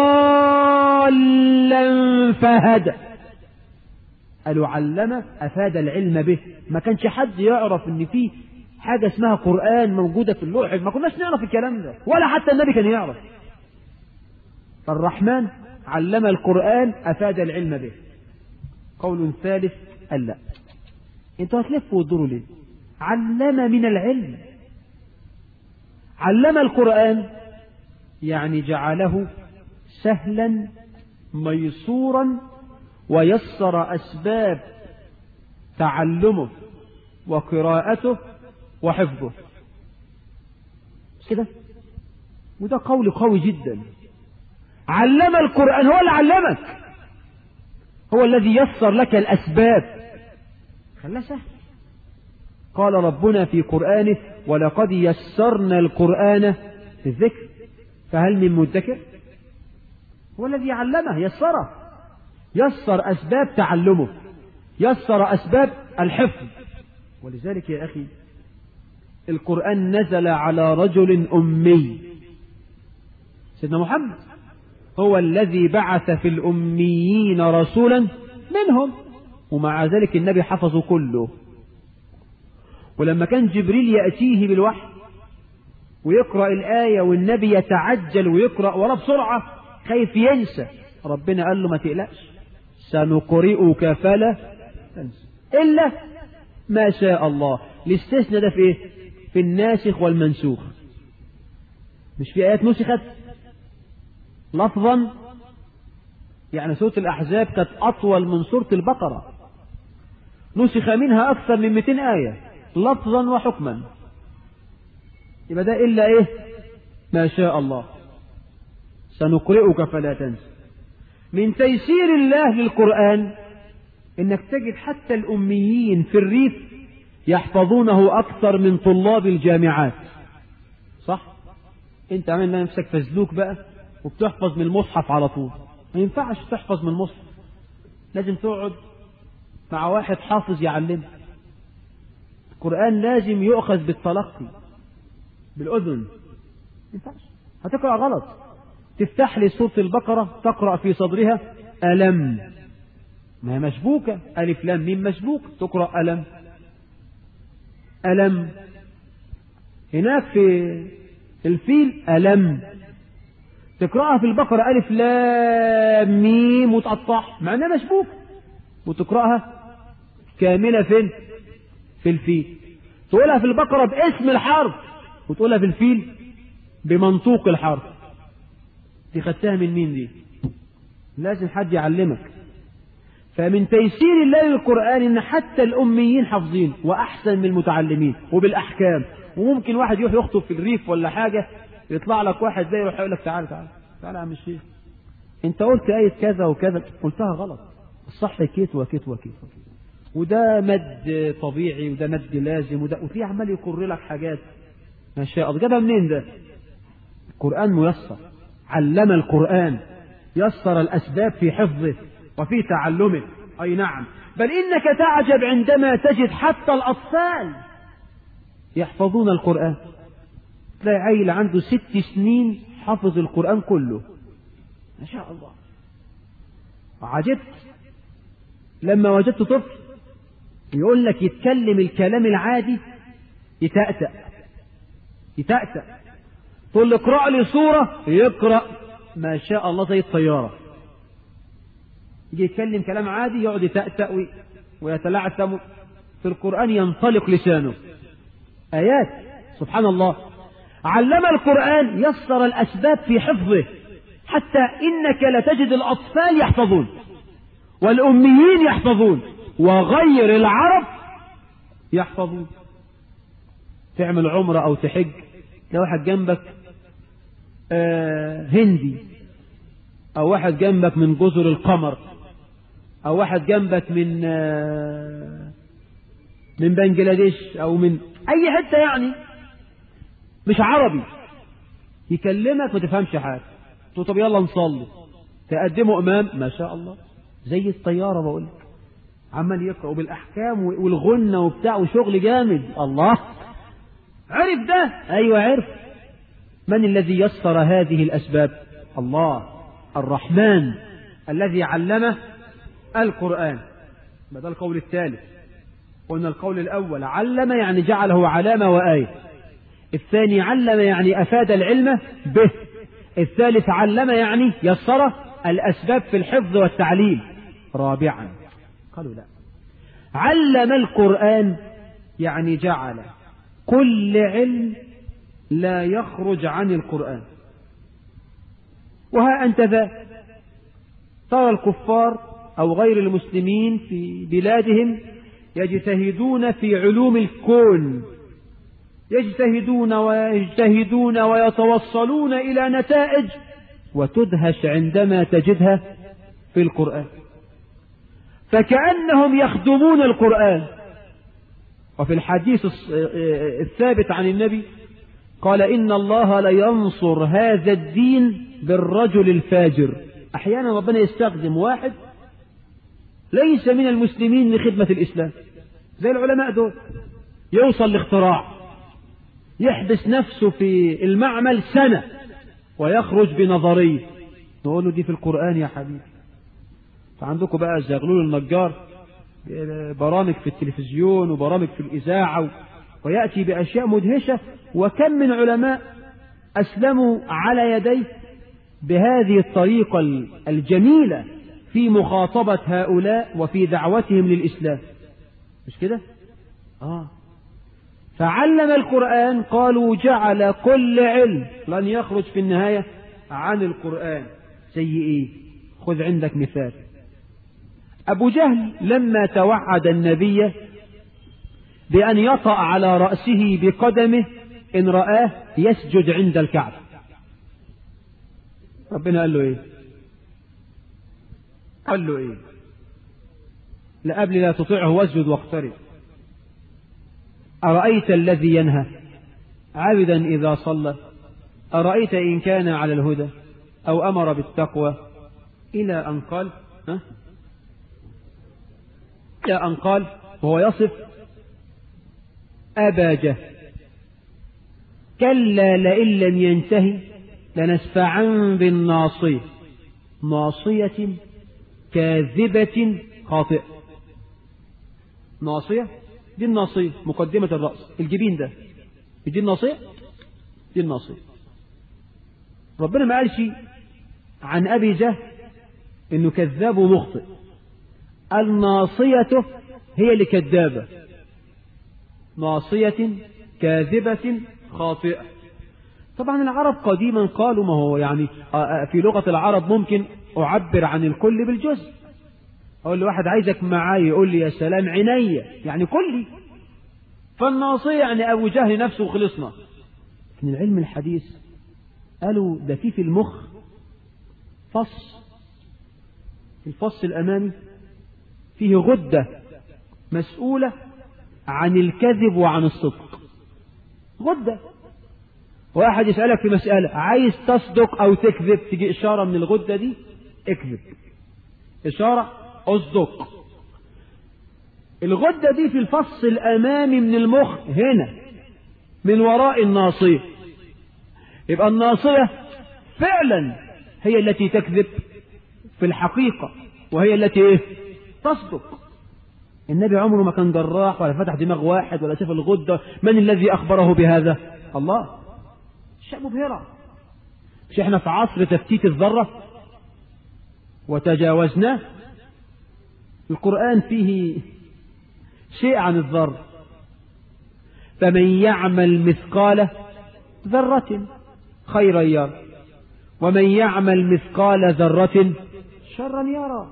ضالا فهدى قالوا علمه أفاد العلم به ما كانش حد يعرف ان في حاجة اسمها قرآن موجودة في اللوح ما كناش نعرف الكلام ده ولا حتى النبي كان يعرف فالرحمن علم القرآن أفاد العلم به قول ثالث قال لا انتوا هتلفوا وتدوروا ليه علم من العلم علم القرآن يعني جعله سهلا ميسورا ويسر أسباب تعلمه وقراءته وحفظه كده وده قول قوي جدا علم القرآن هو اللي علمك هو الذي يسر لك الأسباب خلاه سهل قال ربنا في قرآنه ولقد يسرنا القرآن للذكر فهل من مدكر هو الذي علمه يسره يسر أسباب تعلمه يسر أسباب الحفظ ولذلك يا أخي القرآن نزل على رجل أمي سيدنا محمد هو الذي بعث في الأميين رسولا منهم ومع ذلك النبي حفظه كله ولما كان جبريل يأتيه بالوحي ويقرأ الآية والنبي يتعجل ويقرأ وراه بسرعة خايف ينسى ربنا قال له ما تقلقش سنقرئك فلا تنسى إلا ما شاء الله الاستثناء ده في ايه في الناسخ والمنسوخ مش في آيات نسخت لفظا يعني سورة الأحزاب كانت أطول من سورة البقرة نسخ منها أكثر من 200 آية لفظا وحكما يبقى ده إلا إيه ما شاء الله سنقرئك فلا تنسى من تيسير الله للقرآن إنك تجد حتى الأميين في الريف يحفظونه أكثر من طلاب الجامعات صح أنت عامل نفسك فزلوك بقى وبتحفظ من المصحف على طول ما ينفعش تحفظ من المصحف لازم تقعد مع واحد حافظ يعلمك القرآن لازم يؤخذ بالتلقي بالأذن ما ينفعش هتقرأ غلط تفتح لي سورة البقرة تقرأ في صدرها ألم ما هي مشبوكة ألف لام ميم مشبوك تقرأ ألم ألم هناك في الفيل ألم تقرأها في البقرة ألف لام ميم متقطع مع أنها مشبوك وتقرأها كاملة فين في الفيل تقولها في البقرة باسم الحرف وتقولها في الفيل بمنطوق الحرف دي خدتها من مين دي لازم حد يعلمك فمن تيسير الله للقرآن إن حتى الأميين حافظين وأحسن من المتعلمين وبالأحكام وممكن واحد يروح يخطب في الريف ولا حاجة يطلع لك واحد زي يروح يقول لك تعالى تعالى تعالى يا عم الشيخ أنت قلت آية كذا وكذا قلتها غلط الصح كيت وكيت وكيت وكيت وده مد طبيعي وده مد لازم وده وفي عمال يقر لك حاجات ما شاء الله جابها منين ده القرآن ميسر علم القرآن يسر الأسباب في حفظه وفي تعلمه أي نعم بل إنك تعجب عندما تجد حتى الأطفال يحفظون القرآن تلاقي عيل عنده ست سنين حفظ القرآن كله ما شاء الله عجبت لما وجدت طفل يقول لك يتكلم الكلام العادي يتأتأ يتأتأ تقول له اقرأ لي سورة يقرأ ما شاء الله زي الطيارة يجي يتكلم كلام عادي يقعد يتأتأ ويتلعثم في القرآن ينطلق لسانه آيات سبحان الله علم القرآن يسر الأسباب في حفظه حتى إنك لتجد الأطفال يحفظون والأميين يحفظون وغير العرب يحفظون تعمل عمرة أو تحج لو واحد جنبك آه هندي أو واحد جنبك من جزر القمر أو واحد جنبك من آه من بنجلاديش أو من أي حتة يعني مش عربي يكلمك ما تفهمش حاجة تقول طب يلا نصلي تقدمه إمام ما شاء الله زي الطيارة بقول لك عمال يقرأ بالأحكام والغنة وبتاع وشغل جامد الله عرف ده أيوة عرف من الذي يسر هذه الأسباب الله الرحمن الذي علمه القرآن ده القول الثالث قلنا القول الأول علم يعني جعله علامة وآية الثاني علم يعني أفاد العلم به الثالث علم يعني يسر الأسباب في الحفظ والتعليم رابعا قالوا لا علم القرآن يعني جعل كل علم لا يخرج عن القرآن وها أنت ذا ترى الكفار أو غير المسلمين في بلادهم يجتهدون في علوم الكون يجتهدون ويجتهدون ويتوصلون إلى نتائج وتدهش عندما تجدها في القرآن فكأنهم يخدمون القرآن وفي الحديث الثابت عن النبي قال إن الله لينصر هذا الدين بالرجل الفاجر أحيانا ربنا يستخدم واحد ليس من المسلمين لخدمة الإسلام زي العلماء دول يوصل لاختراع يحبس نفسه في المعمل سنة ويخرج بنظرية نقول له دي في القرآن يا حبيبي فعندكم بقى زغلول النجار برامج في التلفزيون وبرامج في الإذاعة ويأتي بأشياء مدهشة وكم من علماء أسلموا على يديه بهذه الطريقة الجميلة في مخاطبة هؤلاء وفي دعوتهم للإسلام مش كده؟ آه فعلم القرآن قالوا جعل كل علم لن يخرج في النهاية عن القرآن زي إيه خذ عندك مثال أبو جهل لما توعد النبي بأن يطأ على رأسه بقدمه إن رآه يسجد عند الكعبة ربنا قال له إيه قال له إيه لا قبل لا تطيعه واسجد واقترب أرأيت الذي ينهى عبدا إذا صلى أرأيت إن كان على الهدى أو أمر بالتقوى إلى أن قال ها؟ إلى أن قال وهو يصف أبا جهل كلا لئن لم ينتهي لنسفعا بالناصية ناصية كاذبة خاطئة ناصية دي الناصية مقدمة الرأس الجبين ده دي الناصية دي الناصية ربنا ما قالش عن أبي جهل إنه كذاب ومخطئ الناصية هي اللي كذابة ناصية كاذبة خاطئة طبعا العرب قديما قالوا ما هو يعني في لغة العرب ممكن أعبر عن الكل بالجزء أقول لواحد عايزك معايا يقول لي يا سلام عينيا يعني كلي فالناصية يعني أبو جهل نفسه خلصنا من العلم الحديث قالوا ده في في المخ فص الفص الأمامي فيه غدة مسؤولة عن الكذب وعن الصدق غدة واحد يسألك في مسألة عايز تصدق أو تكذب تجي إشارة من الغدة دي اكذب إشارة اصدق الغدة دي في الفص الأمامي من المخ هنا من وراء الناصية يبقى الناصية فعلا هي التي تكذب في الحقيقة وهي التي ايه تصدق النبي عمره ما كان جراح ولا فتح دماغ واحد ولا شاف الغدة من الذي أخبره بهذا الله شيء مبهرة مش احنا في عصر تفتيت الذرة وتجاوزناه القرآن فيه شيء عن الذر فمن يعمل مثقال ذرة خيرا يرى ومن يعمل مثقال ذرة شرا يرى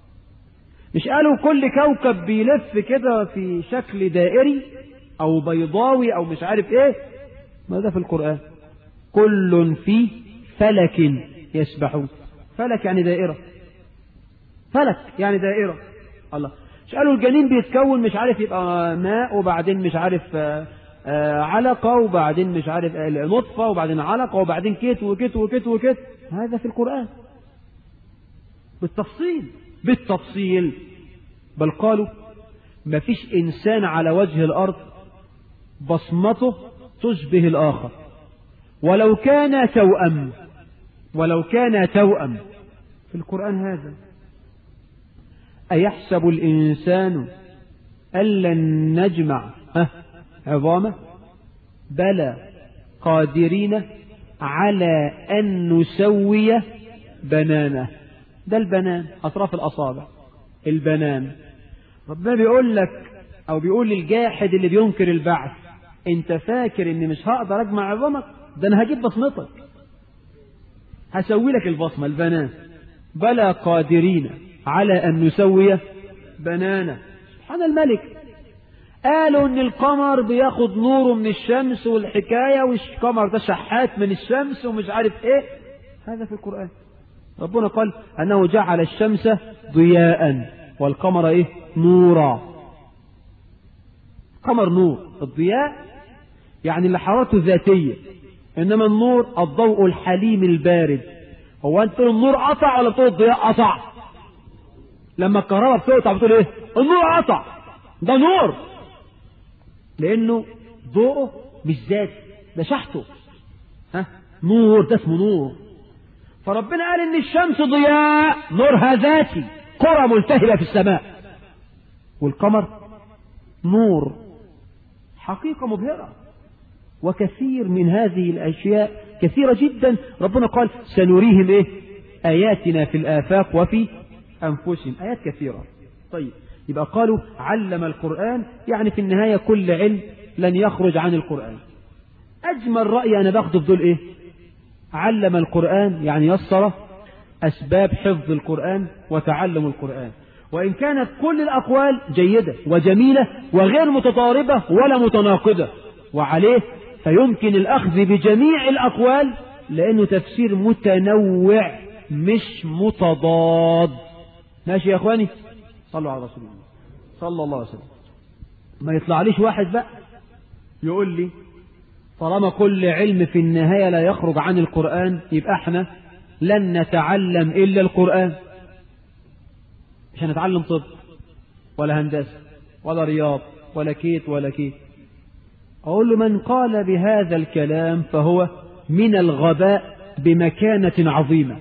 مش قالوا كل كوكب بيلف كده في شكل دائري او بيضاوي او مش عارف ايه ماذا في القرآن كل في فلك يسبحون فلك يعني دائرة فلك يعني دائرة الله مش قالوا الجنين بيتكون مش عارف يبقى ماء وبعدين مش عارف آآ آآ علقة وبعدين مش عارف نطفة وبعدين علقة وبعدين كت وكت وكت وكت هذا في القرآن بالتفصيل بالتفصيل بل قالوا ما فيش إنسان على وجه الأرض بصمته تشبه الآخر ولو كان توأم ولو كان توأم في القرآن هذا أيحسب الإنسان أن لن نجمع عظامه بلى قادرين على أن نسوي بنانه ده البنان أطراف الأصابع البنان ربنا بيقول لك أو بيقول للجاحد اللي بينكر البعث أنت فاكر إني مش هقدر أجمع عظامك ده أنا هجيب بصمتك هسوي لك البصمة البنان بلى قادرين على أن نسوي بنانا سبحان الملك قالوا ان القمر بياخد نوره من الشمس والحكاية والقمر ده شحات من الشمس ومش عارف ايه هذا في القرآن ربنا قال انه جعل الشمس ضياء والقمر ايه نورا قمر نور الضياء يعني اللي حرارته ذاتية انما النور الضوء الحليم البارد هو انت النور قطع ولا بتقول الضياء قطع لما الكهرباء بتقطع بتقول ايه النور قطع ده نور لانه ضوءه مش ذاتي ده شحته ها نور ده اسمه نور فربنا قال ان الشمس ضياء نورها ذاتي قرى ملتهبة في السماء والقمر نور حقيقة مبهرة وكثير من هذه الأشياء كثيرة جدا ربنا قال سنريهم إيه آياتنا في الآفاق وفي أنفسهم آيات كثيرة طيب يبقى قالوا علم القرآن يعني في النهاية كل علم لن يخرج عن القرآن أجمل رأي أنا باخده في دول إيه علم القرآن يعني يسر أسباب حفظ القرآن وتعلم القرآن وإن كانت كل الأقوال جيدة وجميلة وغير متضاربة ولا متناقضة وعليه فيمكن الأخذ بجميع الأقوال لأنه تفسير متنوع مش متضاد ماشي يا أخواني صلوا على رسول الله صلى الله عليه وسلم ما يطلعليش واحد بقى يقول لي طالما كل علم في النهاية لا يخرج عن القرآن يبقى احنا لن نتعلم إلا القرآن مش هنتعلم طب ولا هندسة ولا رياض ولا كيت ولا كيت أقول له من قال بهذا الكلام فهو من الغباء بمكانة عظيمة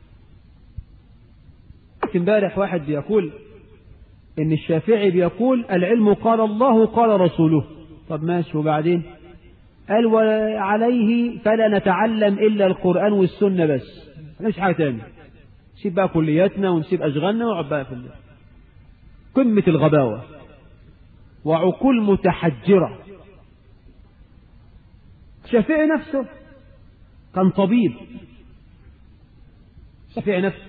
امبارح واحد بيقول ان الشافعي بيقول العلم قال الله قال رسوله طب ماشي وبعدين قال وعليه فلا نتعلم إلا القرآن والسنة بس مش حاجة تانية نسيب بقى كلياتنا ونسيب أشغالنا ونقعد بقى في قمة الغباوة وعقول متحجرة الشافعي نفسه كان طبيب شفيع نفسه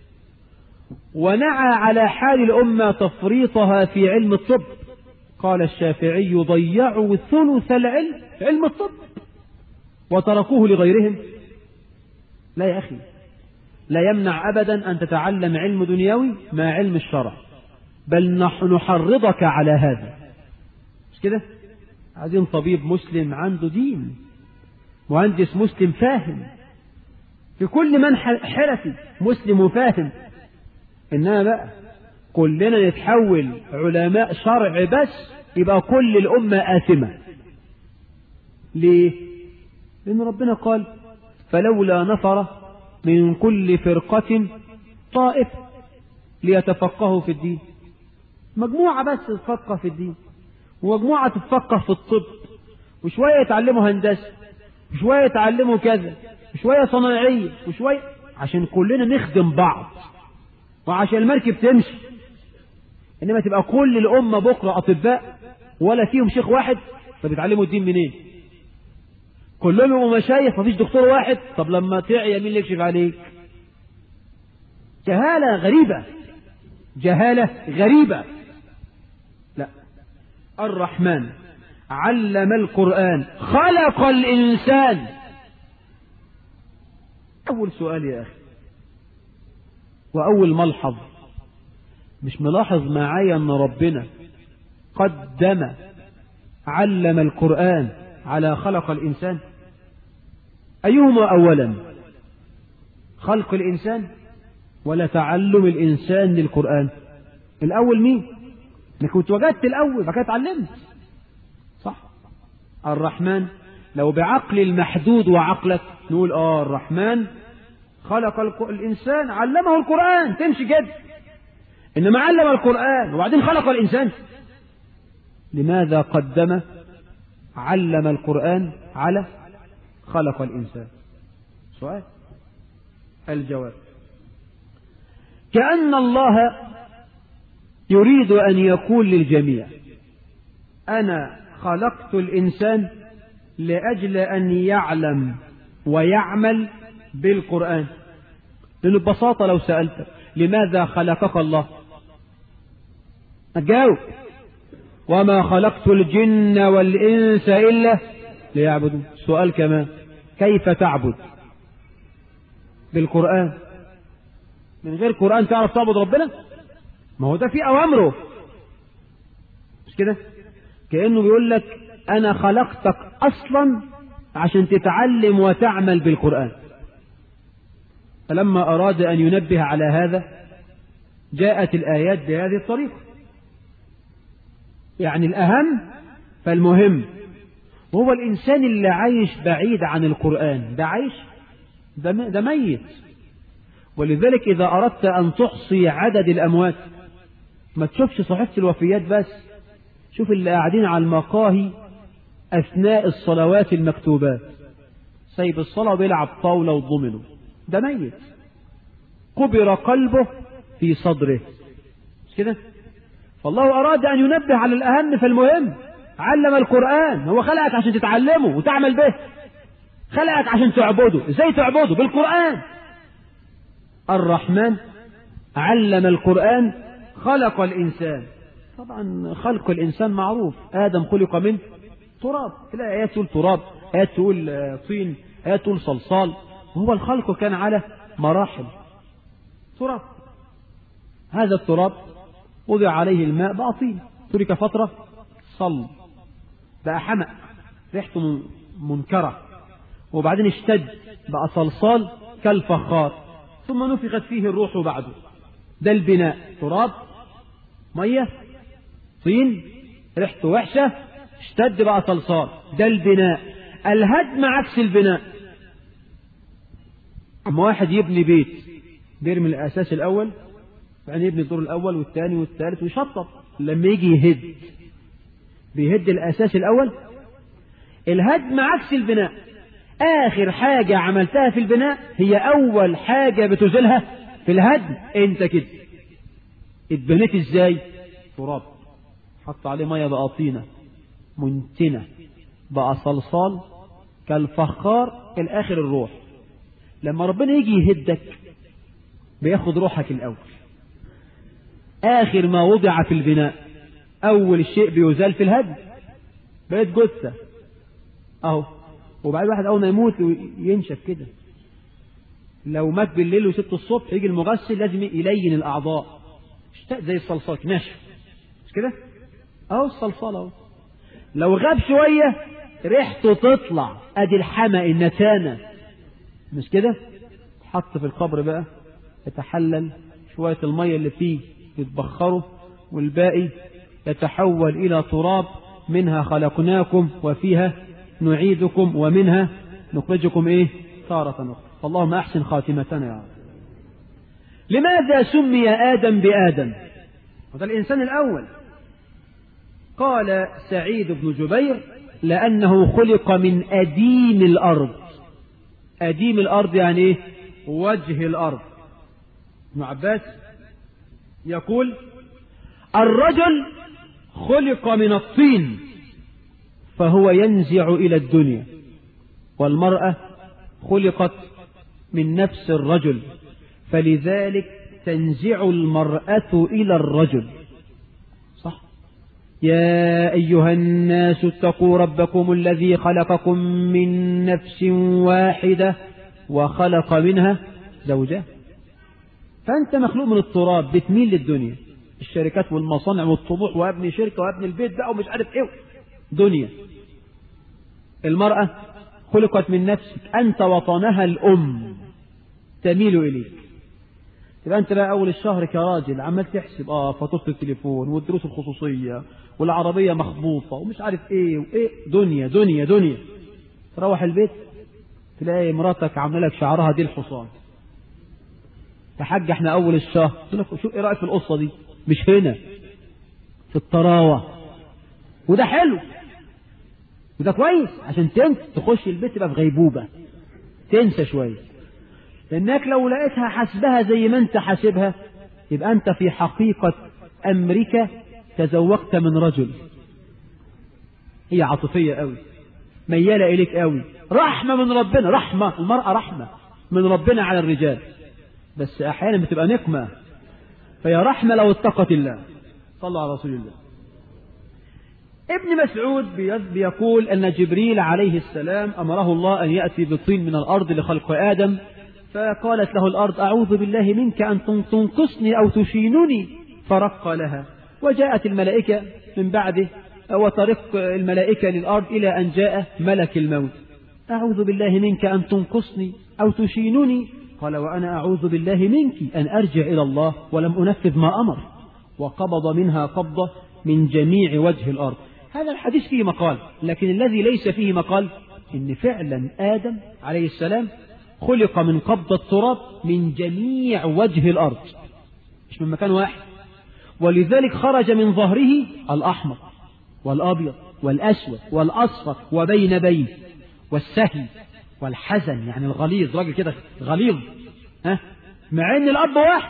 ونعى على حال الأمة تفريطها في علم الطب قال الشافعي ضيعوا ثلث العلم في علم الطب وتركوه لغيرهم لا يا أخي لا يمنع أبدا أن تتعلم علم دنيوي مع علم الشرع بل نحن نحرضك على هذا مش كده عايزين طبيب مسلم عنده دين مهندس مسلم فاهم في كل من حرفي مسلم وفاهم إنما بقى كلنا نتحول علماء شرع بس يبقى كل الأمة آثمة ليه؟ لأن ربنا قال فلولا نفر من كل فرقة طائف ليتفقهوا في الدين مجموعة بس تتفقه في الدين ومجموعة تتفقه في الطب وشوية يتعلموا هندسة وشوية يتعلموا كذا وشوية صناعية وشوية عشان كلنا نخدم بعض وعشان المركب تمشي انما تبقى كل الامة بكرة اطباء ولا فيهم شيخ واحد طب يتعلموا الدين منين كلهم يبقوا مشايخ مفيش دكتور واحد طب لما تعيا مين اللي يكشف عليك جهالة غريبة جهالة غريبة لا الرحمن علم القرآن خلق الإنسان أول سؤال يا أخي وأول ملحظ مش ملاحظ معايا أن ربنا قدم علم القرآن على خلق الإنسان أيهما أولا خلق الإنسان ولا تعلم الإنسان للقرآن الأول مين أنا كنت وجدت الأول فكده اتعلمت صح الرحمن لو بعقل المحدود وعقلك نقول آه الرحمن خلق الإنسان علمه القرآن تمشي كده إنما علم القرآن وبعدين خلق الإنسان لماذا قدم علم القرآن على خلق الإنسان سؤال الجواب كأن الله يريد أن يقول للجميع أنا خلقت الإنسان لأجل أن يعلم ويعمل بالقرآن لأنه ببساطة لو سألت لماذا خلقك الله أجاوب وما خلقت الجن والإنس إلا ليعبدون سؤال كمان كيف تعبد بالقرآن من غير قرآن تعرف تعبد ربنا ما هو ده في أوامره مش كده كأنه بيقول لك أنا خلقتك أصلا عشان تتعلم وتعمل بالقرآن فلما أراد أن ينبه على هذا جاءت الآيات بهذه الطريقة يعني الأهم فالمهم وهو الإنسان اللي عايش بعيد عن القرآن ده عايش ده, ده ميت ولذلك إذا أردت أن تحصي عدد الأموات ما تشوفش صحيفة الوفيات بس شوف اللي قاعدين على المقاهي أثناء الصلوات المكتوبات سايب الصلاة وبيلعب طاولة وضمنه ده ميت قبر قلبه في صدره مش كده فالله أراد أن ينبه على الأهم فالمهم علم القرآن هو خلقك عشان تتعلمه وتعمل به خلقك عشان تعبده ازاي تعبده بالقرآن الرحمن علم القرآن خلق الإنسان طبعا خلق الإنسان معروف آدم خلق من تراب تلاقي آيات تقول تراب آيات تقول طين آيات تقول صلصال وهو الخلق كان على مراحل تراب هذا التراب وضع عليه الماء بقى طين ترك فترة صل بقى حمأ ريحته منكرة وبعدين اشتد بقى صلصال كالفخار ثم نفخت فيه الروح بعده ده البناء تراب مية طين ريحته وحشة اشتد بقى صلصال ده البناء الهدم عكس البناء اما واحد يبني بيت بيرمي الاساس الاول بعدين يبني الدور الاول والثاني والثالث ويشطب لما يجي يهد بيهد الاساس الاول الهدم عكس البناء اخر حاجة عملتها في البناء هي اول حاجة بتزيلها في الهدم انت كده اتبنيت ازاي تراب حط عليه مية بقى طينة منتنة بقى صلصال كالفخار الآخر الروح لما ربنا يجي يهدك بياخد روحك الأول آخر ما وضع في البناء أول شيء بيزال في الهدم بقيت جثة أهو وبعد واحد أول ما يموت ينشف كده لو مات بالليل وست الصبح يجي المغسل لازم يلين الأعضاء زي الصلصال ناشف مش كده أهو الصلصال أهو لو غاب شوية ريحته تطلع أدي الحمى النتانة مش كده حط في القبر بقى يتحلل شوية المية اللي فيه يتبخروا والباقي يتحول إلى تراب منها خلقناكم وفيها نعيدكم ومنها نخرجكم إيه تارة أخرى فاللهم أحسن خاتمتنا يا رب لماذا سمي آدم بآدم هذا الإنسان الأول قال سعيد بن جبير لأنه خلق من أديم الأرض أديم الأرض يعني إيه وجه الأرض ابن عباس يقول الرجل خلق من الطين فهو ينزع إلى الدنيا والمرأة خلقت من نفس الرجل فلذلك تنزع المرأة إلى الرجل صح يا أيها الناس اتقوا ربكم الذي خلقكم من نفس واحدة وخلق منها زوجها فأنت مخلوق من التراب بتميل للدنيا الشركات والمصانع والطموح وابني شركة وابني البيت بقى ومش عارف ايه دنيا المرأة خلقت من نفسك أنت وطنها الأم تميل إليك يبقى أنت بقى أول الشهر كراجل عمال تحسب آه فاتورة التليفون والدروس الخصوصية والعربية مخبوطة ومش عارف إيه وإيه دنيا دنيا دنيا تروح البيت تلاقي مراتك عامله لك شعرها دي الحصان يا حاج احنا أول الشهر تقول لك شو إيه رأيك في القصة دي مش هنا في الطراوة وده حلو وده كويس عشان تنسى تخش البيت تبقى في غيبوبة تنسى شوية لأنك لو لقيتها حسبها زي ما أنت حاسبها يبقى أنت في حقيقة أمريكا تزوجت من رجل هي عاطفية قوي ميالة إليك قوي رحمة من ربنا رحمة المرأة رحمة من ربنا على الرجال بس أحيانا بتبقى نقمة فهي رحمة لو اتقت الله صلى على رسول الله ابن مسعود بيقول أن جبريل عليه السلام أمره الله أن يأتي بالطين من الأرض لخلق آدم فقالت له الأرض أعوذ بالله منك أن تنقصني أو تشينني فرق لها وجاءت الملائكة من بعده وطرق الملائكة للأرض إلى أن جاء ملك الموت أعوذ بالله منك أن تنقصني أو تشينني قال وأنا أعوذ بالله منك أن أرجع إلى الله ولم أنفذ ما أمر وقبض منها قبضة من جميع وجه الأرض هذا الحديث فيه مقال لكن الذي ليس فيه مقال إن فعلا آدم عليه السلام خلق من قبض التراب من جميع وجه الأرض مش من مكان واحد ولذلك خرج من ظهره الأحمر والأبيض والأسود والأصفر وبين بين والسهل والحزن يعني الغليظ راجل كده غليظ ها مع ان الاب واحد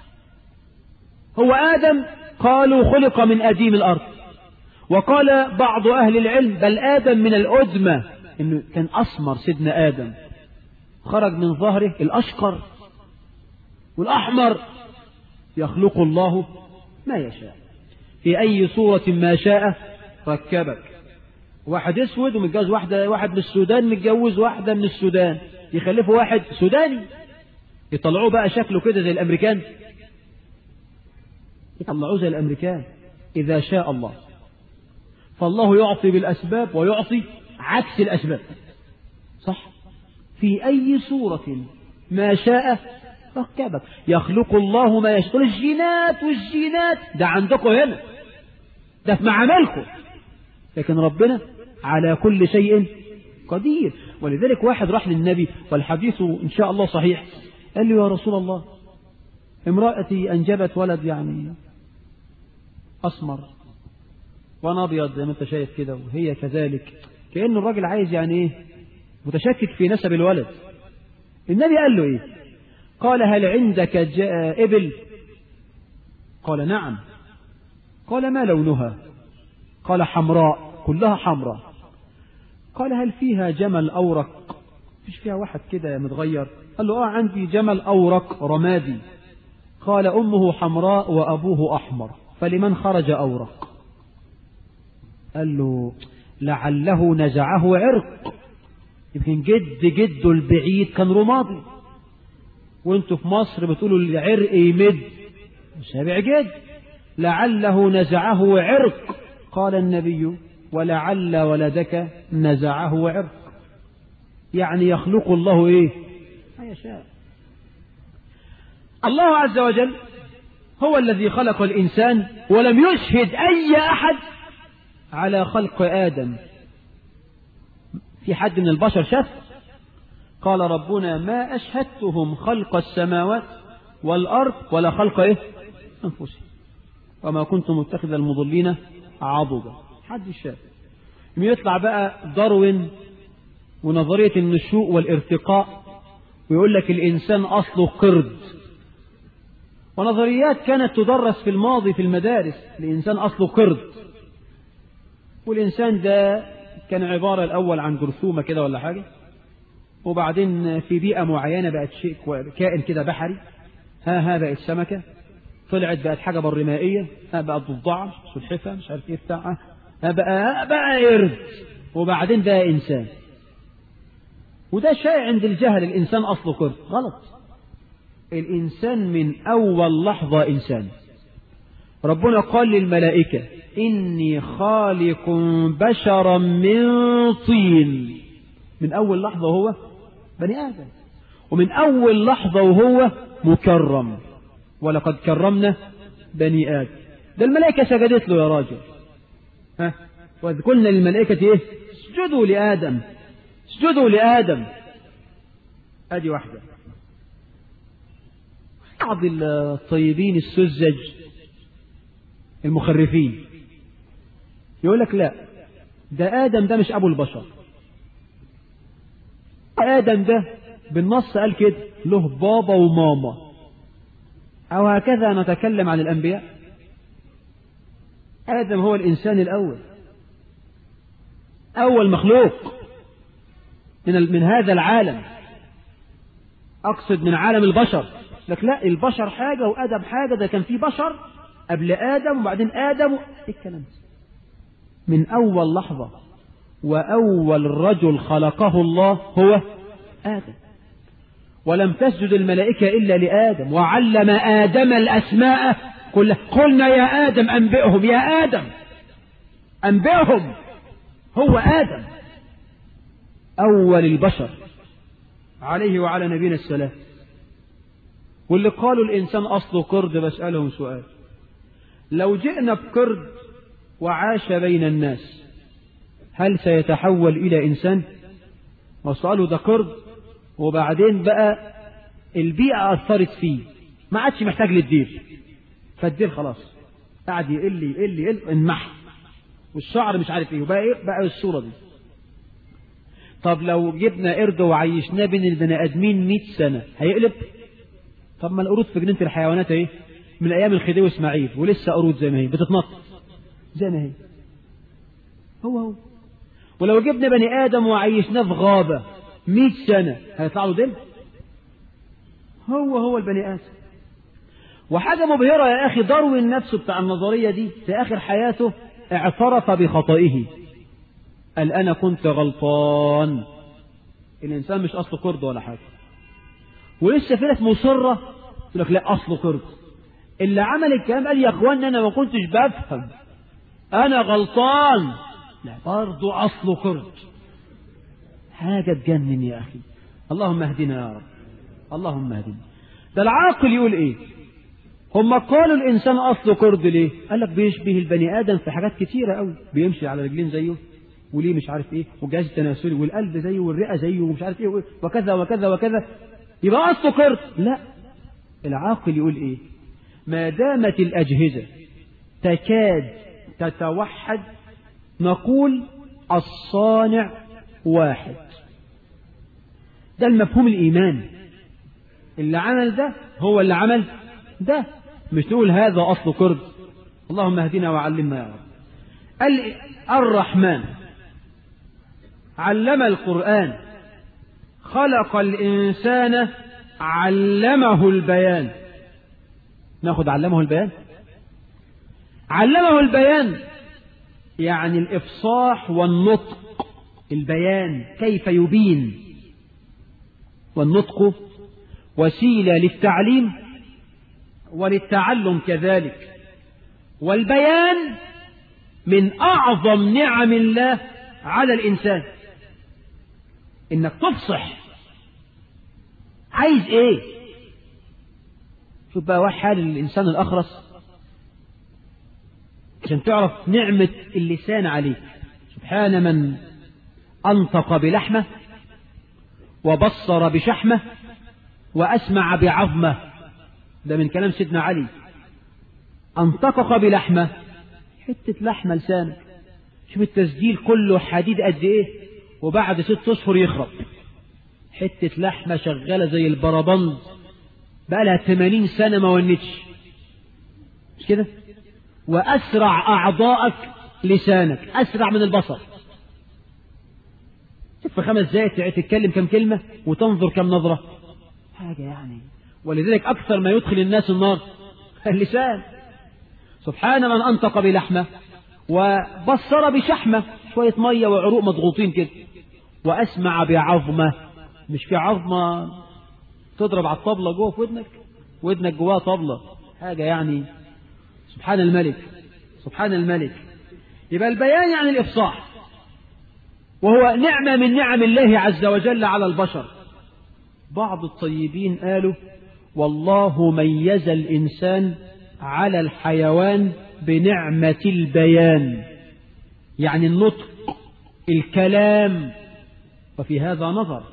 هو ادم قالوا خلق من اديم الارض وقال بعض اهل العلم بل ادم من الادمى انه كان اسمر سيدنا ادم خرج من ظهره الاشقر والاحمر يخلق الله ما يشاء في اي صوره ما شاء ركبك واحد اسود ومتجوز واحده واحد من السودان متجوز واحده من السودان يخلفوا واحد سوداني يطلعوه بقى شكله كده زي الامريكان يطلعوه زي الامريكان اذا شاء الله فالله يعطي بالاسباب ويعطي عكس الاسباب صح في اي صوره ما شاء ركبك يخلق الله ما يشاء الجينات والجينات ده عندكم هنا ده في معاملكم لكن ربنا على كل شيء قدير ولذلك واحد راح للنبي والحديث إن شاء الله صحيح قال له يا رسول الله امرأتي أنجبت ولد يعني أسمر وأنا أبيض زي ما أنت شايف كده وهي كذلك كأن الراجل عايز يعني إيه متشكك في نسب الولد النبي قال له إيه قال هل عندك إبل قال نعم قال ما لونها قال حمراء كلها حمراء قال هل فيها جمل أورق مش فيها واحد كده متغير قال له اه عندي جمل أورق رمادي قال أمه حمراء وأبوه أحمر فلمن خرج أورق قال له لعله نزعه عرق يمكن جد جده البعيد كان رمادي وانتوا في مصر بتقولوا العرق يمد مشابع جد لعله نزعه عرق قال النبي ولعل ولدك نزعه عرق يعني يخلق الله ايه ما يشاء الله عز وجل هو الذي خلق الإنسان ولم يشهد أي أحد على خلق آدم في حد من البشر شاف قال ربنا ما أشهدتهم خلق السماوات والأرض ولا خلق إيه أنفسهم وما كنت متخذ المضلين عضدا حد شاف يطلع بقى داروين ونظرية النشوء والارتقاء ويقول لك الإنسان أصله قرد ونظريات كانت تدرس في الماضي في المدارس الإنسان أصله قرد والإنسان ده كان عبارة الأول عن جرثومة كده ولا حاجة وبعدين في بيئة معينة بقت شيء كائن كده بحري ها ها بقت سمكة طلعت بقت حاجة برمائية ها بقت ضفدعة سلحفة مش عارف ايه بتاعها ها بقى بقى قرد وبعدين بقى إنسان وده شيء عند الجهل الإنسان أصله قرد غلط الإنسان من أول لحظة إنسان ربنا قال للملائكة إني خالق بشرا من طين من أول لحظة وهو بني آدم ومن أول لحظة وهو مكرم ولقد كرمنا بني آدم ده الملائكة سجدت له يا راجل ها وإذ قلنا للملائكة إيه اسجدوا لآدم اسجدوا لآدم أدي واحدة بعض الطيبين السذج المخرفين يقول لك لا ده آدم ده مش أبو البشر آدم ده بالنص قال كده له بابا وماما أو هكذا نتكلم عن الأنبياء آدم هو الإنسان الأول أول مخلوق من من هذا العالم أقصد من عالم البشر لك لا البشر حاجة وآدم حاجة ده كان في بشر قبل آدم وبعدين آدم إيه الكلام من أول لحظة وأول رجل خلقه الله هو آدم ولم تسجد الملائكة إلا لآدم وعلم آدم الأسماء كلها قلنا يا آدم أنبئهم يا آدم أنبئهم هو آدم أول البشر عليه وعلى نبينا السلام واللي قالوا الإنسان أصله قرد بسألهم سؤال لو جئنا بقرد وعاش بين الناس هل سيتحول إلى إنسان وسألوا ده قرد وبعدين بقى البيئة أثرت فيه ما عادش محتاج للدير فالدير خلاص قعد يقل يقل يقل انمح والشعر مش عارف ايه وبقى ايه بقى الصورة دي طب لو جبنا قرد وعيشناه بين البني ادمين 100 سنة هيقلب طب ما القرود في جنينة الحيوانات ايه من ايام الخديوي اسماعيل ولسه قرود زي ما هي بتتنطط زي ما هي هو هو ولو جبنا بني ادم وعيشناه في غابة 100 سنة هيطلع له دم هو هو البني ادم وحاجة مبهرة يا أخي داروين نفسه بتاع النظرية دي في آخر حياته اعترف بخطئه قال أنا كنت غلطان الإنسان مش أصله قرد ولا حاجة ولسه في ناس مصرة تقول لك لا أصله قرد اللي عمل الكلام قال يا أخوان أنا ما كنتش بفهم أنا غلطان لا برضه أصله قرد حاجة تجنن يا أخي اللهم اهدنا يا رب اللهم اهدنا ده العاقل يقول إيه هم قالوا الإنسان أصله قرد ليه قال لك بيشبه البني آدم في حاجات كتيرة قوي بيمشي على رجلين زيه وليه مش عارف ايه والجهاز التناسلي والقلب زيه والرئة زيه ومش عارف ايه وكذا وكذا وكذا يبقى أصله قرد لا العاقل يقول ايه ما دامت الأجهزة تكاد تتوحد نقول الصانع واحد ده المفهوم الإيمان اللي عمل ده هو اللي عمل ده مش تقول هذا أصل قرد اللهم اهدنا وعلمنا يا رب الرحمن علم القرآن خلق الإنسان علمه البيان ناخد علمه البيان علمه البيان يعني الإفصاح والنطق البيان كيف يبين والنطق وسيلة للتعليم وللتعلم كذلك والبيان من أعظم نعم الله على الإنسان إنك تفصح عايز إيه شوف بقى واحد حال الإنسان الأخرس عشان تعرف نعمة اللسان عليك سبحان من أنطق بلحمه وبصر بشحمه وأسمع بعظمه ده من كلام سيدنا علي أنطقك بلحمه حتة لحمة لسانك شوف التسجيل كله حديد قد ايه وبعد ست اشهر يخرب حتة لحمة شغالة زي البربند بقى لها 80 سنة ما ونتش مش كده وأسرع أعضائك لسانك أسرع من البصر شوف في خمس دقايق تتكلم كم كلمة وتنظر كم نظرة حاجة يعني ولذلك أكثر ما يدخل الناس النار اللسان سبحان من أنطق بلحمة وبصر بشحمة شوية مية وعروق مضغوطين كده وأسمع بعظمة مش في عظمة تضرب على الطبلة جوه في ودنك ودنك جواها طبلة حاجة يعني سبحان الملك سبحان الملك يبقى البيان يعني الإفصاح وهو نعمة من نعم الله عز وجل على البشر بعض الطيبين قالوا والله ميز الإنسان على الحيوان بنعمة البيان يعني النطق الكلام وفي هذا نظر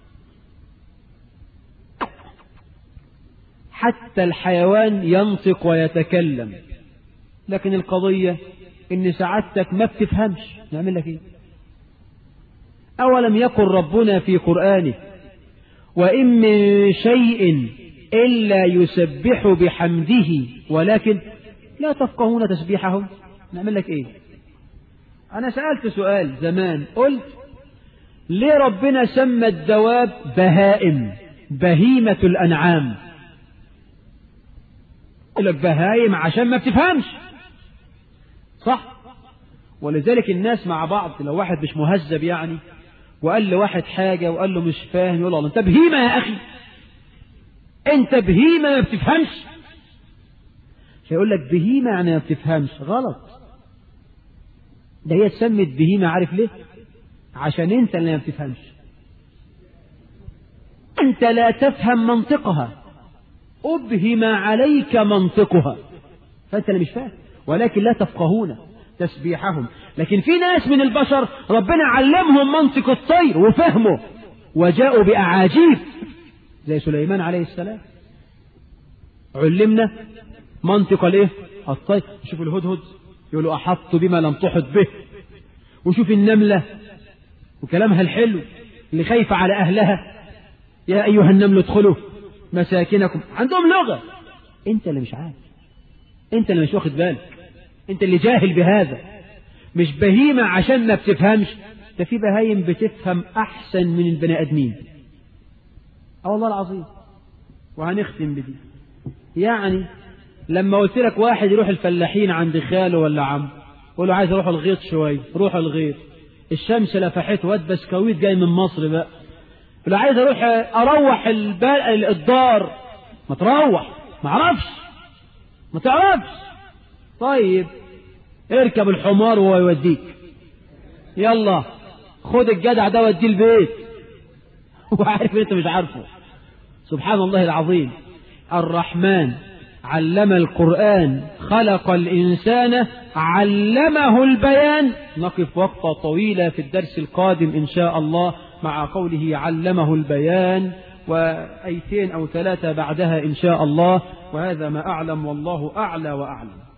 حتى الحيوان ينطق ويتكلم لكن القضية ان سعادتك ما بتفهمش نعمل لك ايه أولم يكن ربنا في قرآنه وإن من شيء إلا يسبح بحمده ولكن لا تفقهون تسبيحهم نعمل لك إيه أنا سألت سؤال زمان قلت ليه ربنا سمى الدواب بهائم بهيمة الأنعام يقول لك بهايم عشان ما بتفهمش صح ولذلك الناس مع بعض لو واحد مش مهذب يعني وقال لواحد حاجة وقال له مش فاهم يقول له انت بهيمة يا أخي انت بهيمة ما بتفهمش فيقول لك بهيمة يعني ما بتفهمش غلط ده هي اتسمت بهيمة عارف ليه عشان انت اللي ما بتفهمش انت لا تفهم منطقها أبهم عليك منطقها فأنت اللي مش فاهم ولكن لا تفقهون تسبيحهم لكن في ناس من البشر ربنا علمهم منطق الطير وفهمه وجاءوا بأعاجيب زي سليمان عليه السلام علمنا منطق الايه الطير شوف الهدهد يقول أحط بما لم تحط به وشوف النملة وكلامها الحلو اللي خايفة على أهلها يا أيها النمل ادخلوا مساكنكم عندهم لغة انت اللي مش عارف انت اللي مش واخد بالك انت اللي جاهل بهذا مش بهيمة عشان ما بتفهمش ده في بهايم بتفهم احسن من البني ادمين اه والله العظيم وهنختم بدي يعني لما قلت لك واحد يروح الفلاحين عند خاله ولا عم قول له عايز اروح الغيط شويه روح الغيط الشمس لفحت واد بسكويت جاي من مصر بقى لو عايز اروح اروح الدار ما تروح ما اعرفش ما تعرفش طيب اركب الحمار وهو يوديك يلا خد الجدع ده وديه البيت وعارف انت مش عارفه سبحان الله العظيم الرحمن علم القرآن خلق الإنسان علمه البيان نقف وقفة طويلة في الدرس القادم إن شاء الله مع قوله علمه البيان وأيتين أو ثلاثة بعدها إن شاء الله وهذا ما أعلم والله أعلى وأعلم